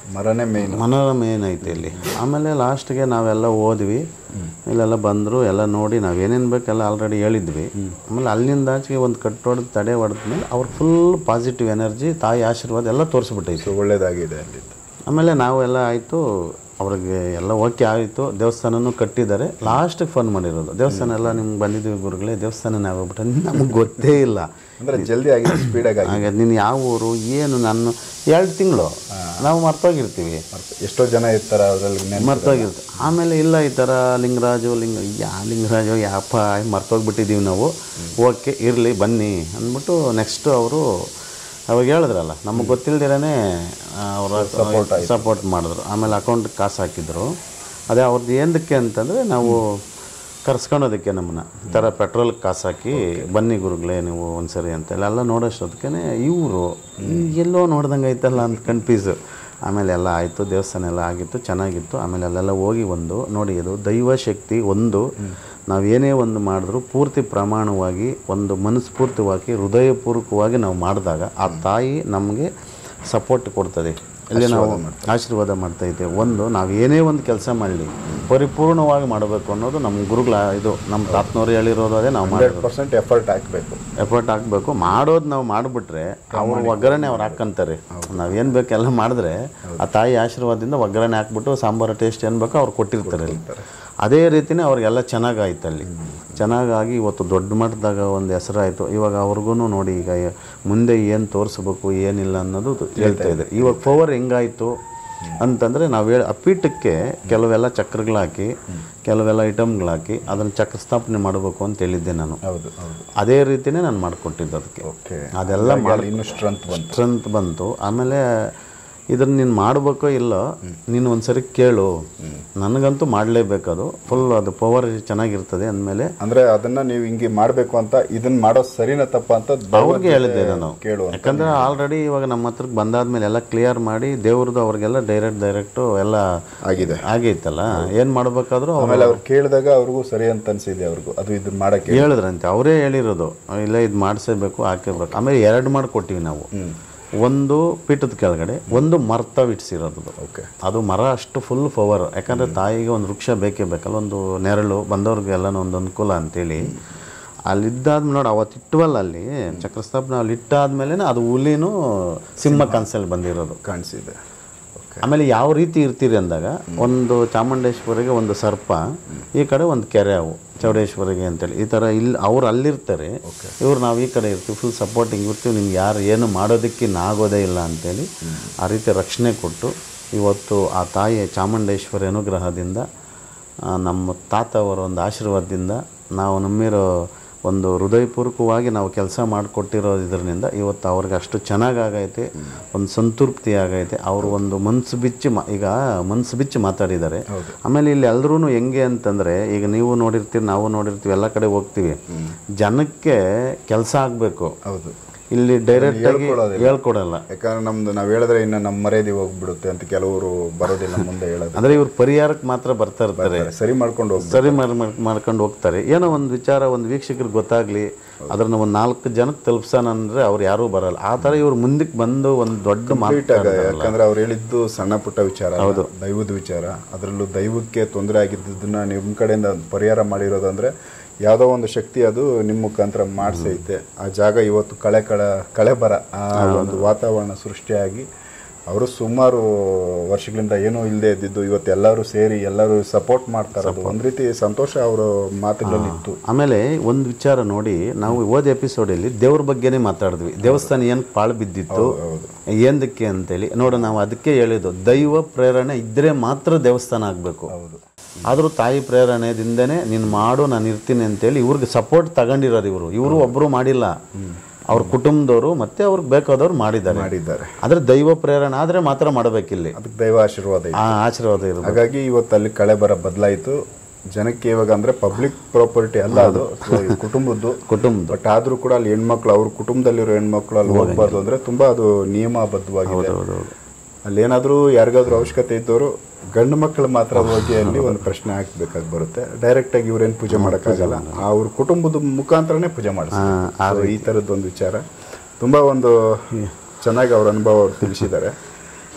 ಮರನೇ ಮೇನ್ ಮನೋರಮ ಏನೈತೆ ಇಲ್ಲಿ ಆಮೇಲೆ ಲಾಸ್ಟ್ಗೆ ನಾವೆಲ್ಲ ಹೋದ್ವಿ ಇಲ್ಲೆಲ್ಲ ಬಂದರು ಎಲ್ಲ ನೋಡಿ ನಾವು ಏನೇನು ಬೇಕೆಲ್ಲ ಆಲ್ರೆಡಿ ಹೇಳಿದ್ವಿ ಆಮೇಲೆ ಅಲ್ಲಿಂದ ಆಚೆಗೆ ಒಂದು ಕಟ್ಟು ಹೊಡೆದು ತಡೆ ಹೊಡೆದ್ಮೇಲೆ ಅವ್ರು ಫುಲ್ ಪಾಸಿಟಿವ್ ಎನರ್ಜಿ ತಾಯಿ ಆಶೀರ್ವಾದ ಎಲ್ಲ ತೋರಿಸ್ಬಿಟ್ಟೈತೆ ಒಳ್ಳೇದಾಗಿದೆ ಅಲ್ಲಿ ಆಮೇಲೆ ನಾವು ಎಲ್ಲ ಆಯಿತು ಅವ್ರಿಗೆ ಎಲ್ಲ ಓಕೆ ಆಯಿತು ದೇವಸ್ಥಾನನೂ ಕಟ್ಟಿದ್ದಾರೆ ಲಾಸ್ಟಿಗೆ ಫೋನ್ ಮಾಡಿರೋದು ದೇವಸ್ಥಾನ ಎಲ್ಲ ನಿಮ್ಗೆ ಬಂದಿದ್ದೀವಿ ಗುರುಗಳೇ ದೇವಸ್ಥಾನ ನಾವು ಬಿಟ್ಟು ನಮಗೆ ಗೊತ್ತೇ ಇಲ್ಲ ಅಂದ್ರೆ ಜಲ್ದಿ ಆಗಿದೆ ಸ್ಪೀಡಾಗಿ ಆಗಿದೆ ಹಾಗೆ ನೀನು ಯಾವ ಊರು ಏನು ನಾನು ಎರಡು ತಿಂಗಳು ನಾವು ಮರ್ತೋಗಿರ್ತೀವಿ ಎಷ್ಟೋ ಜನ ಇರ್ತಾರ ಅದ್ರಲ್ಲಿ ಮರ್ತೋಗಿರ್ತೀವಿ ಆಮೇಲೆ ಇಲ್ಲ ಈ ಥರ ಲಿಂಗರಾಜು ಲಿಂಗ ಯಾ ಲಿಂಗರಾಜು ಯಾಪ ಮರ್ತೋಗ್ಬಿಟ್ಟಿದ್ದೀವಿ ನಾವು ಓಕೆ ಇರಲಿ ಬನ್ನಿ ಅಂದ್ಬಿಟ್ಟು ನೆಕ್ಸ್ಟು ಅವರು ಅವಾಗ ಹೇಳಿದ್ರಲ್ಲ ನಮಗೆ ಗೊತ್ತಿಲ್ದಿರೇ ಅವರ ಸಪೋರ್ಟ್ ಮಾಡಿದ್ರು ಆಮೇಲೆ ಅಕೌಂಟ್ ಕಾಸು ಹಾಕಿದ್ರು ಅದೇ ಅವ್ರದ್ದು ಏನಕ್ಕೆ ಅಂತಂದರೆ ನಾವು ಕರ್ಸ್ಕೊಳೋದಕ್ಕೆ ನಮ್ಮನ್ನ ಈ ಥರ ಪೆಟ್ರೋಲ್ ಕಾಸು ಹಾಕಿ ಬನ್ನಿ ಗುರುಗಳೇ ನೀವು ಒಂದ್ಸರಿ ಅಂತ ಎಲ್ಲ ನೋಡೋಷ್ಟೊತ್ತಿಗೆ ಇವರು ಎಲ್ಲೋ ನೋಡ್ದಂಗೆ ಐತಲ್ಲ ಅಂತ ಕನ್ಫ್ಯೂಸು ಆಮೇಲೆ ಎಲ್ಲ ಆಯಿತು ದೇವಸ್ಥಾನ ಎಲ್ಲ ಆಗಿತ್ತು ಚೆನ್ನಾಗಿತ್ತು ಆಮೇಲೆ ಅಲ್ಲೆಲ್ಲ ಹೋಗಿ ಒಂದು ನೋಡಿ ಇದು ದೈವ ಶಕ್ತಿ ಒಂದು ನಾವೇನೇ ಒಂದು ಮಾಡಿದ್ರು ಪೂರ್ತಿ ಪ್ರಮಾಣವಾಗಿ ಒಂದು ಮನಸ್ಫೂರ್ತಿವಾಗಿ ಹೃದಯಪೂರ್ವಕವಾಗಿ ನಾವು ಮಾಡಿದಾಗ ಆ ತಾಯಿ ನಮಗೆ ಸಪೋರ್ಟ್ ಕೊಡ್ತದೆ ಇಲ್ಲಿ ನಾವು ಆಶೀರ್ವಾದ ಮಾಡ್ತಾ ಇದ್ದೇವೆ ಒಂದು ನಾವು ಏನೇ ಒಂದು ಕೆಲಸ ಮಾಡಲಿ ಪರಿಪೂರ್ಣವಾಗಿ ಮಾಡಬೇಕು ಅನ್ನೋದು ನಮ್ಮ ಗುರುಗಳ ಇದು ನಮ್ಮ ತಾತನವ್ರು ಹೇಳಿರೋದು ಅದೇ ನಾವು ಮಾಡಿ ಹಂಡ್ರೆಡ್ ಪರ್ಸೆಂಟ್ ಎಫರ್ಟ್ ಹಾಕಬೇಕು ಎಫರ್ಟ್ ಹಾಕಬೇಕು ಮಾಡೋದು ನಾವು ಮಾಡಿಬಿಟ್ರೆ ಅವ್ರ ಒಗ್ಗರಣೆ ಅವ್ರು ಹಾಕ್ಕಂತಾರೆ ನಾವೇನು ಬೇಕೆಲ್ಲ ಮಾಡಿದ್ರೆ ಆ ತಾಯಿ ಆಶೀರ್ವಾದದಿಂದ ಒಗ್ಗರಣೆ ಹಾಕ್ಬಿಟ್ಟು ಸಾಂಬಾರು ಟೇಸ್ಟ್ ಏನು ಬೇಕೋ ಅವ್ರು ಕೊಟ್ಟಿರ್ತಾರೆ ಅಲ್ಲಿ ಅದೇ ರೀತಿನೇ ಅವ್ರಿಗೆಲ್ಲ ಚೆನ್ನಾಗಾಯ್ತು ಅಲ್ಲಿ ಚೆನ್ನಾಗಾಗಿ ಇವತ್ತು ದೊಡ್ಡ ಮಟ್ಟದಾಗ ಒಂದು ಹೆಸರಾಯಿತು ಇವಾಗ ಅವ್ರಿಗೂ ನೋಡಿ ಈಗ ಮುಂದೆ ಏನು ತೋರಿಸ್ಬೇಕು ಏನಿಲ್ಲ ಅನ್ನೋದು ಹೇಳ್ತಾ ಇದೆ ಇವಾಗ ಪವರ್ ಹೆಂಗಾಯಿತು ಅಂತಂದರೆ ನಾವು ಹೇಳಿ ಆ ಪೀಠಕ್ಕೆ ಕೆಲವೆಲ್ಲ ಚಕ್ರಗಳಾಕಿ ಕೆಲವೆಲ್ಲ ಐಟಮ್ಗಳಾಕಿ ಅದನ್ನು ಚಕ್ರ ಸ್ಥಾಪನೆ ಮಾಡಬೇಕು ಅಂತ ಹೇಳಿದ್ದೆ ನಾನು ಹೌದು ಹೌದು ಅದೇ ರೀತಿನೇ ನಾನು ಮಾಡಿಕೊಟ್ಟಿದ್ದು ಅದಕ್ಕೆ ಓಕೆ ಅದೆಲ್ಲ ಮಾಡಿ ಇನ್ನು ಸ್ಟ್ರೆಂತ್ ಬಂತು ಸ್ಟ್ರೆಂತ್ ಬಂತು ಆಮೇಲೆ ಇದನ್ನು ನೀನು ಮಾಡಬೇಕೋ ಇಲ್ಲೋ ನೀನು ಒಂದ್ಸರಿ ಕೇಳು ನನಗಂತೂ ಮಾಡಲೇಬೇಕದು ಫುಲ್ ಅದು ಪವರ್ ಚೆನ್ನಾಗಿರ್ತದೆ ಅಂದಮೇಲೆ ಅಂದ್ರೆ ಅದನ್ನ ನೀವು ಹಿಂಗೆ ಮಾಡ್ಬೇಕು ಅಂತ ಇದನ್ನ ಮಾಡೋ ಸರಿನಾ ತಪ್ಪ ಅಂತ ಅವ್ರಿಗೆ ಹೇಳಿದ್ದೆ ನಾನು ಕೇಳು ಅಂತ. ಯಾಕಂದ್ರೆ ಆಲ್ರೆಡಿ ಇವಾಗ ನಮ್ಮ ಹತ್ರಕ್ಕೆ ಬಂದಾದ್ಮೇಲೆ ಎಲ್ಲ ಕ್ಲಿಯರ್ ಮಾಡಿ ದೇವ್ರದ್ದು ಅವ್ರಿಗೆಲ್ಲ ಡೈರೆಕ್ಟ್ ಡೈರೆಕ್ಟು ಎಲ್ಲ ಆಗಿದೆ ಆಗೈತಲ್ಲ ಏನು ಮಾಡ್ಬೇಕಾದ್ರೂ ಅವ್ರು ಆಮೇಲೆ ಅವ್ರು ಕೇಳಿದಾಗ ಅವ್ರಿಗೂ ಸರಿ ಅಂತ ಅನ್ಸಿದೆ ಅವ್ರಿಗೂ ಅದು ಇದನ್ನ ಮಾಡಕ್ಕೆ ಹೇಳಿದ್ರಂತೆ ಅವರೇ ಹೇಳಿರೋದು ಇಲ್ಲ ಇದು ಮಾಡಿಸಬೇಕು ಹಾಕೇಬೇಕು ಆಮೇಲೆ ಎರಡು ಮಾಡಿಕೊಟ್ಟಿವಿ ನಾವು ಒಂದು ಪೀಠದ ಕೆಳಗಡೆ ಒಂದು ಮರ್ತ ಇಟ್ಸಿರೋದು ಓಕೆ ಅದು ಮರ ಅಷ್ಟು ಫುಲ್ ಪವರ್ ಯಾಕಂದರೆ ತಾಯಿಗೆ ಒಂದು ವೃಕ್ಷ ಬೇಕೇ ಬೇಕಲ್ಲ ಒಂದು ನೆರಳು ಬಂದವ್ರಿಗೆಲ್ಲನೂ ಒಂದು ಅನುಕೂಲ ಅಂತೇಳಿ ಅಲ್ಲಿದ್ದಾದ್ಮೇಲೆ ನೋಡಿ ಅವತ್ತು ಇಟ್ಟವಲ್ಲ ಅಲ್ಲಿ ಚಕ್ರಸ್ಥಾಪನೆ ಅಲ್ಲಿ ಇಟ್ಟಾದ್ಮೇಲೆ ಅದು ಹುಲಿನೂ ಸಿಂಹ ಕನ್ಸಲ್ಲಿ ಬಂದಿರೋದು ಕಾಣಿಸಿದೆ ಆಮೇಲೆ ಯಾವ ರೀತಿ ಇರ್ತೀರಿ ಅಂದಾಗ ಒಂದು ಚಾಮುಂಡೇಶ್ವರಿಗೆ ಒಂದು ಸರ್ಪ ಈ ಕಡೆ ಒಂದು ಕೆರೆ ಅವು ಚೌಡೇಶ್ವರಿಗೆ ಅಂತೇಳಿ ಈ ಥರ ಇಲ್ಲಿ ಅವ್ರು ಅಲ್ಲಿರ್ತಾರೆ ಇವ್ರು ನಾವು ಈ ಕಡೆ ಇರ್ತೀವಿ ಫುಲ್ ಸಪೋರ್ಟಿಂಗ್ ಇರ್ತೀವಿ ನಿಮ್ಗೆ ಯಾರು ಏನು ಮಾಡೋದಕ್ಕೆ ಆಗೋದೇ ಇಲ್ಲ ಅಂತೇಳಿ ಆ ರೀತಿ ರಕ್ಷಣೆ ಕೊಟ್ಟು ಇವತ್ತು ಆ ತಾಯಿ ಚಾಮುಂಡೇಶ್ವರಿ ಅನುಗ್ರಹದಿಂದ ಆ, ನಮ್ಮ ತಾತ ಅವರ ಒಂದು ಆಶೀರ್ವಾದದಿಂದ ನಾವು ನಂಬಿರೋ ಒಂದು ಹೃದಯಪೂರ್ವಕವಾಗಿ ನಾವು ಕೆಲಸ ಮಾಡಿಕೊಟ್ಟಿರೋ ಇದರಿಂದ ಇವತ್ತು ಅವ್ರಿಗೆ ಅಷ್ಟು ಚೆನ್ನಾಗಾಗೈತೆ ಒಂದು ಸಂತೃಪ್ತಿ ಆಗೈತೆ ಅವರು ಒಂದು ಮನ್ಸು ಬಿಚ್ಚಿ ಮಾ ಈಗ ಮನ್ಸು ಬಿಚ್ಚಿ ಮಾತಾಡಿದ್ದಾರೆ ಆಮೇಲೆ ಇಲ್ಲಿ ಎಲ್ಲರೂ ಹೆಂಗೆ ಅಂತಂದರೆ ಈಗ ನೀವು ನೋಡಿರ್ತೀರಿ ನಾವು ನೋಡಿರ್ತೀವಿ ಎಲ್ಲ ಕಡೆ ಹೋಗ್ತೀವಿ ಜನಕ್ಕೆ ಕೆಲಸ ಆಗಬೇಕು ಹೌದು ಇಲ್ಲಿ ಡೈರೆಕ್ಟ್ ಆಗಿ ಹೇಳ್ಕೊಡಲ್ಲ ಯಾಕಂದ್ರೆ ನಮ್ದು ನಾವ್ ಹೇಳಿದ್ರೆ ಇನ್ನು ನಮ್ಮ ಮರ್ಯಾದೆ ಹೋಗ್ಬಿಡುತ್ತೆ ಅಂತ ಕೆಲವರು ಬರೋದಿಲ್ಲ ಮುಂದೆ ಹೇಳೋದು ಅಂದರೆ ಇವ್ರು ಪರಿಹಾರಕ್ಕೆ ಮಾತ್ರ ಬರ್ತಾ ಇರ್ತಾರೆ ಸರಿ ಮಾಡ್ಕೊಂಡು ಹೋಗ್ಬೇಕು ಸರಿ ಮಾಡ್- ಮಾಡ್- ಮಾಡ್ಕೊಂಡು ಹೋಗ್ತಾರೆ ಏನೋ ಒಂದು ವಿಚಾರ ಒಂದು ವೀಕ್ಷಕರಿಗೆ ಗೊತ್ತಾಗ್ಲಿ ಅದನ್ನ ಒಂದು ನಾಲ್ಕು ಜನಕ್ಕೆ ತಲುಪ್ಸೋಣ ಅಂದ್ರೆ ಅವ್ರು ಯಾರೂ ಬರಲ್ಲ ಆ ಥರ ಇವ್ರು ಮುಂದಕ್ಕೆ ಬಂದು ಒಂದು ದೊಡ್ಡ ಮಾತು ಯಾಕಂದ್ರೆ ಅವ್ರು ಹೇಳಿದ್ದು ಸಣ್ಣ ಪುಟ್ಟ ವಿಚಾರ ಅಲ್ಲ, ದೈವದ ವಿಚಾರ ಅದರಲ್ಲೂ ದೈವಕ್ಕೆ ತೊಂದರೆ ಆಗಿದ್ದನ್ನ ನಿಮ್ಮ ಕಡೆಯಿಂದ ಪರಿಹಾರ ಮಾಡಿರೋದಂದ್ರೆ ಯಾವುದೋ ಒಂದು ಶಕ್ತಿ ಅದು ನಿಮ್ಮ ಮುಖಾಂತರ ಮಾಡಿಸೈತೆ ಆ ಜಾಗ ಇವತ್ತು ಕಳೆ ಕಳ ಕಳೆ ಬರ ಆ ಒಂದು ವಾತಾವರಣ ಸೃಷ್ಟಿಯಾಗಿ ಅವರು ಸುಮಾರು ವರ್ಷಗಳಿಂದ ಏನೂ ಇಲ್ಲದೆ ಇದ್ದಿದ್ದು ಇವತ್ತು ಎಲ್ಲರೂ ಸೇರಿ ಎಲ್ಲರೂ ಸಪೋರ್ಟ್ ಮಾಡ್ತಾ ಇರೋದು ಒಂದ್ ರೀತಿ ಸಂತೋಷ ಅವರ ಮಾತುಗಳಲ್ಲಿ ಇತ್ತು ಆಮೇಲೆ ಒಂದು ವಿಚಾರ ನೋಡಿ ನಾವು ಹೋದ ಎಪಿಸೋಡಲ್ಲಿ ದೇವ್ರ ಬಗ್ಗೆನೇ ಮಾತಾಡಿದ್ವಿ ದೇವಸ್ಥಾನ ಏನು ಪಾಳು ಬಿದ್ದಿತ್ತು ಏನದಕ್ಕೆ ಅಂತೇಳಿ ನೋಡು ನಾವು ಅದಕ್ಕೆ ಹೇಳಿದ್ದು ದೈವ ಪ್ರೇರಣೆ ಇದ್ದರೆ ಮಾತ್ರ ದೇವಸ್ಥಾನ ಆಗಬೇಕು ಆದರೂ ತಾಯಿ ಪ್ರೇರಣೆದಿಂದನೇ ನೀನು ಮಾಡು ನಾನು ಇರ್ತೀನಿ ಅಂತೇಳಿ ಇವ್ರಿಗೆ ಸಪೋರ್ಟ್ ತಗೊಂಡಿರೋದು ಇವರು ಇವರು ಒಬ್ಬರು ಮಾಡಿಲ್ಲ ಅವ್ರ ಕುಟುಂಬದವರು ಮತ್ತೆ ಅವ್ರಿಗೆ ಬೇಕಾದವ್ರು ಮಾಡಿದ್ದಾರೆ ಮಾಡಿದ್ದಾರೆ ಆದ್ರೆ ದೈವ ಪ್ರೇರಣೆ ಆದರೆ ಮಾತ್ರ ಮಾಡಬೇಕಿಲ್ಲಿ ಅದಕ್ಕೆ ದೈವ ಆಶೀರ್ವಾದ ಇದೆ ಆ ಆಶೀರ್ವಾದ ಇರೋದು ಹಾಗಾಗಿ ಇವತ್ತು ಅಲ್ಲಿ ಕಳೆ ಬರ ಬದಲಾಯಿತು ಜನಕ್ಕೆ ಇವಾಗ ಅಂದ್ರೆ ಪಬ್ಲಿಕ್ ಪ್ರಾಪರ್ಟಿ ಅಲ್ಲ ಅದು So, ಈ ಕುಟುಂಬದ್ದು ಕುಟುಂಬ ಬಟ್ ಆದ್ರೂ ಕೂಡ ಅಲ್ಲಿ ಹೆಣ್ಮಕ್ಳು ಅವ್ರ ಕುಟುಂಬದಲ್ಲಿರೋ ಹೆಣ್ಮಕ್ಳು ಅಲ್ಲಿ ಹೋಗ್ಬಾರ್ದು ಅಂದ್ರೆ ತುಂಬಾ ಅದು ನಿಯಮಬದ್ಧವಾಗಿದೆ ಅಲ್ಲಿ ಏನಾದ್ರೂ ಯಾರಿಗಾದ್ರೂ ಅವಶ್ಯಕತೆ ಇದ್ದವರು ಗಂಡು ಮಕ್ಕಳು ಮಾತ್ರ ಹೋಗಿ ಅಲ್ಲಿ ಒಂದು ಪ್ರಶ್ನೆ ಹಾಕ್ಬೇಕಾಗಿ ಬರುತ್ತೆ ಡೈರೆಕ್ಟ್ ಆಗಿ ಇವ್ರೇನ್ ಪೂಜೆ ಮಾಡಕ್ಕಾಗಲ್ಲ ಅವ್ರ ಕುಟುಂಬದ ಮುಖಾಂತರನೇ ಪೂಜೆ ಮಾಡಿಸ್ತಾರೆ So, ಈ ತರದ್ದು ಒಂದು ವಿಚಾರ ತುಂಬಾ ಒಂದು ಚೆನ್ನಾಗಿ ಅವ್ರ ಅನುಭವ ಅವ್ರು ತಿಳಿಸಿದ್ದಾರೆ ಸೊ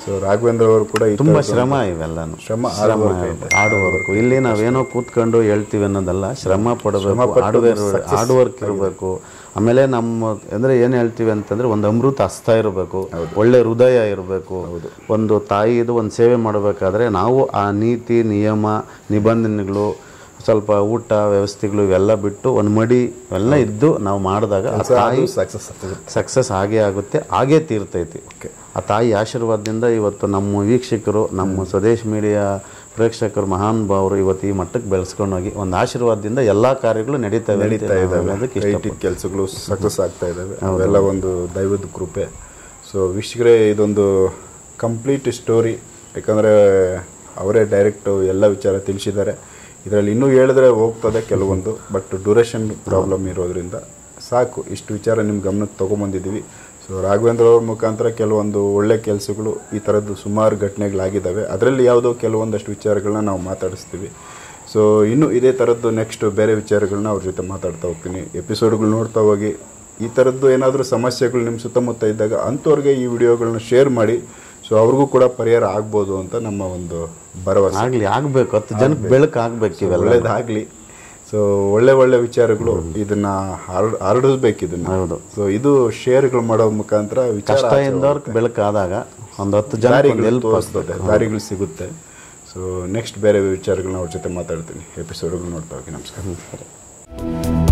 ಸೊ ರಾಘವೇಂದ್ರ ಅವರು ಕೂಡ ಈ ತುಂಬ ಥರದ್ದು ಶ್ರಮ ಇವೆಲ್ಲನು ಶ್ರಮ ಶ್ರಮ ಹಾರ್ಡ್ ಇಲ್ಲಿ ನಾವೇನೋ ಕೂತ್ಕೊಂಡು ಹೇಳ್ತೀವಿ ಅನ್ನೋದಲ್ಲ ಶ್ರಮ ಪಡಬೇಕು ಹಾರ್ಡ್ವೇರ್ ಹಾರ್ಡ್ ವರ್ಕ್ ಇರಬೇಕು ಆಮೇಲೆ ನಮ್ಮ ಅಂದರೆ ಏನು ಹೇಳ್ತೀವಿ ಅಂತಂದ್ರೆ ಒಂದು ಅಮೃತ ಹಸ್ತ ಇರಬೇಕು ಒಳ್ಳೆ ಹೃದಯ ಇರಬೇಕು ಒಂದು ತಾಯಿದು ಒಂದು ಸೇವೆ ಮಾಡಬೇಕಾದ್ರೆ ನಾವು ಆ ನೀತಿ ನಿಯಮ ನಿಬಂಧನೆಗಳು ಸ್ವಲ್ಪ ಊಟ ವ್ಯವಸ್ಥೆಗಳು ಇವೆಲ್ಲ ಬಿಟ್ಟು ಒಂದು ಮಡಿ ಇವೆಲ್ಲ ಇದ್ದು ನಾವು ಮಾಡಿದಾಗ ಆ ತಾಯಿ ಸಕ್ಸಸ್ ಆಗ್ತದೆ ಸಕ್ಸಸ್ ಆಗೇ ಆಗುತ್ತೆ ಆಗೇ ತೀರ್ತೈತಿ ಆ ತಾಯಿ ಆಶೀರ್ವಾದದಿಂದ ಇವತ್ತು ನಮ್ಮ ವೀಕ್ಷಕರು ನಮ್ಮ ಸ್ವದೇಶ್ ಮೀಡಿಯಾ ಪ್ರೇಕ್ಷಕರು ಮಹಾನ್ ಭಾವರು ಇವತ್ತು ಈ ಮಟ್ಟಕ್ಕೆ ಬೆಳೆಸ್ಕೊಂಡೋಗಿ ಒಂದು ಆಶೀರ್ವಾದದಿಂದ ಎಲ್ಲಾ ಕಾರ್ಯಗಳು ನಡೀತವೆ ಅಂತ ನಡೀತಾ ನಾವು ಇದ್ದಾವೆ ಹೇಳೋದಕ್ಕೆ ಐ ಇಷ್ಟ ಟಿ ಕೆಲಸಗಳು ಸಕ್ಸಸ್ ಆಗ್ತಾ ಇದ್ದಾವೆ ಅವೆಲ್ಲ ಒಂದು ದೈವದ ಕೃಪೆ ಸೊ ವೀಕ್ಷಕರೇ ಇದೊಂದು ಕಂಪ್ಲೀಟ್ ಸ್ಟೋರಿ ಯಾಕಂದರೆ ಅವರೇ ಡೈರೆಕ್ಟ್ ಎಲ್ಲ ವಿಚಾರ ತಿಳಿಸಿದ್ದಾರೆ ಇದರಲ್ಲಿ ಇನ್ನೂ ಹೇಳಿದ್ರೆ ಹೋಗ್ತದೆ ಕೆಲವೊಂದು ಬಟ್ ಡ್ಯೂರೇಷನ್ ಪ್ರಾಬ್ಲಮ್ ಇರೋದ್ರಿಂದ ಸಾಕು ಇಷ್ಟು ವಿಚಾರ ನಿಮ್ಮ ಗಮನಕ್ಕೆ ತೊಗೊಂಬಂದಿದ್ದೀವಿ ಸೊ ರಾಘವೇಂದ್ರ ಅವ್ರ ಮುಖಾಂತರ ಕೆಲವೊಂದು ಒಳ್ಳೆ ಕೆಲಸಗಳು ಈ ಥರದ್ದು ಸುಮಾರು ಘಟನೆಗಳಾಗಿದ್ದಾವೆ ಅದರಲ್ಲಿ ಯಾವುದೋ ಕೆಲವೊಂದಷ್ಟು ವಿಚಾರಗಳನ್ನ ನಾವು ಮಾತಾಡಿಸ್ತೀವಿ ಸೊ ಇನ್ನು ಇದೇ ಥರದ್ದು ನೆಕ್ಸ್ಟ್ ಬೇರೆ ವಿಚಾರಗಳನ್ನ ಅವ್ರ ಜೊತೆ ಮಾತಾಡ್ತಾ ಹೋಗ್ತೀನಿ ಎಪಿಸೋಡ್ಗಳು ನೋಡ್ತಾ ಹೋಗಿ ಈ ಥರದ್ದು ಏನಾದರೂ ಸಮಸ್ಯೆಗಳು ನಿಮ್ಮ ಸುತ್ತಮುತ್ತ ಇದ್ದಾಗ ಅಂಥವ್ರಿಗೆ ಈ ವಿಡಿಯೋಗಳನ್ನ ಶೇರ್ ಮಾಡಿ ಸೊ ಅವ್ರಿಗೂ ಕೂಡ ಪರಿಹಾರ ಆಗ್ಬೋದು ಅಂತ ನಮ್ಮ ಒಂದು ಭರವಸೆ ಆಗ್ಲಿ ಆಗ್ಬೇಕು ಹತ್ತು ಜನಕ್ಕೆ ಬೆಳಕು ಆಗ್ಬೇಕು ಇವೆಲ್ಲ ಒಳ್ಳೇದಾಗಲಿ ಸೊ ಒಳ್ಳೆ ಒಳ್ಳೆ ವಿಚಾರಗಳು ಇದನ್ನ ಹರಡ್- ಹರಡಿಸ್ಬೇಕು ಇದನ್ನ ಹೌದು. ಸೊ ಇದು ಶೇರ್ಗಳು ಮಾಡೋ ಮುಖಾಂತರ ವಿಚಾರ ಕಷ್ಟ ಇದ್ದವ್ರಿಗೆ ಬೆಳಕಾದಾಗ ಒಂದು ಹತ್ತು ಜನ ದಾರಿಗಳು ಹೆಲ್ಪ್ ತೋರಿಸ್ತದೆ ದಾರಿಗಳು ಸಿಗುತ್ತೆ ಸೊ ನೆಕ್ಸ್ಟ್ ಬೇರೆ ವಿಚಾರಗಳನ್ನ ಅವ್ರ ಜೊತೆ ಮಾತಾಡ್ತೀನಿ ಎಪಿಸೋಡ್ಗಳು ನೋಡ್ತಾ ಹೋಗಿ ನಮಸ್ಕಾರ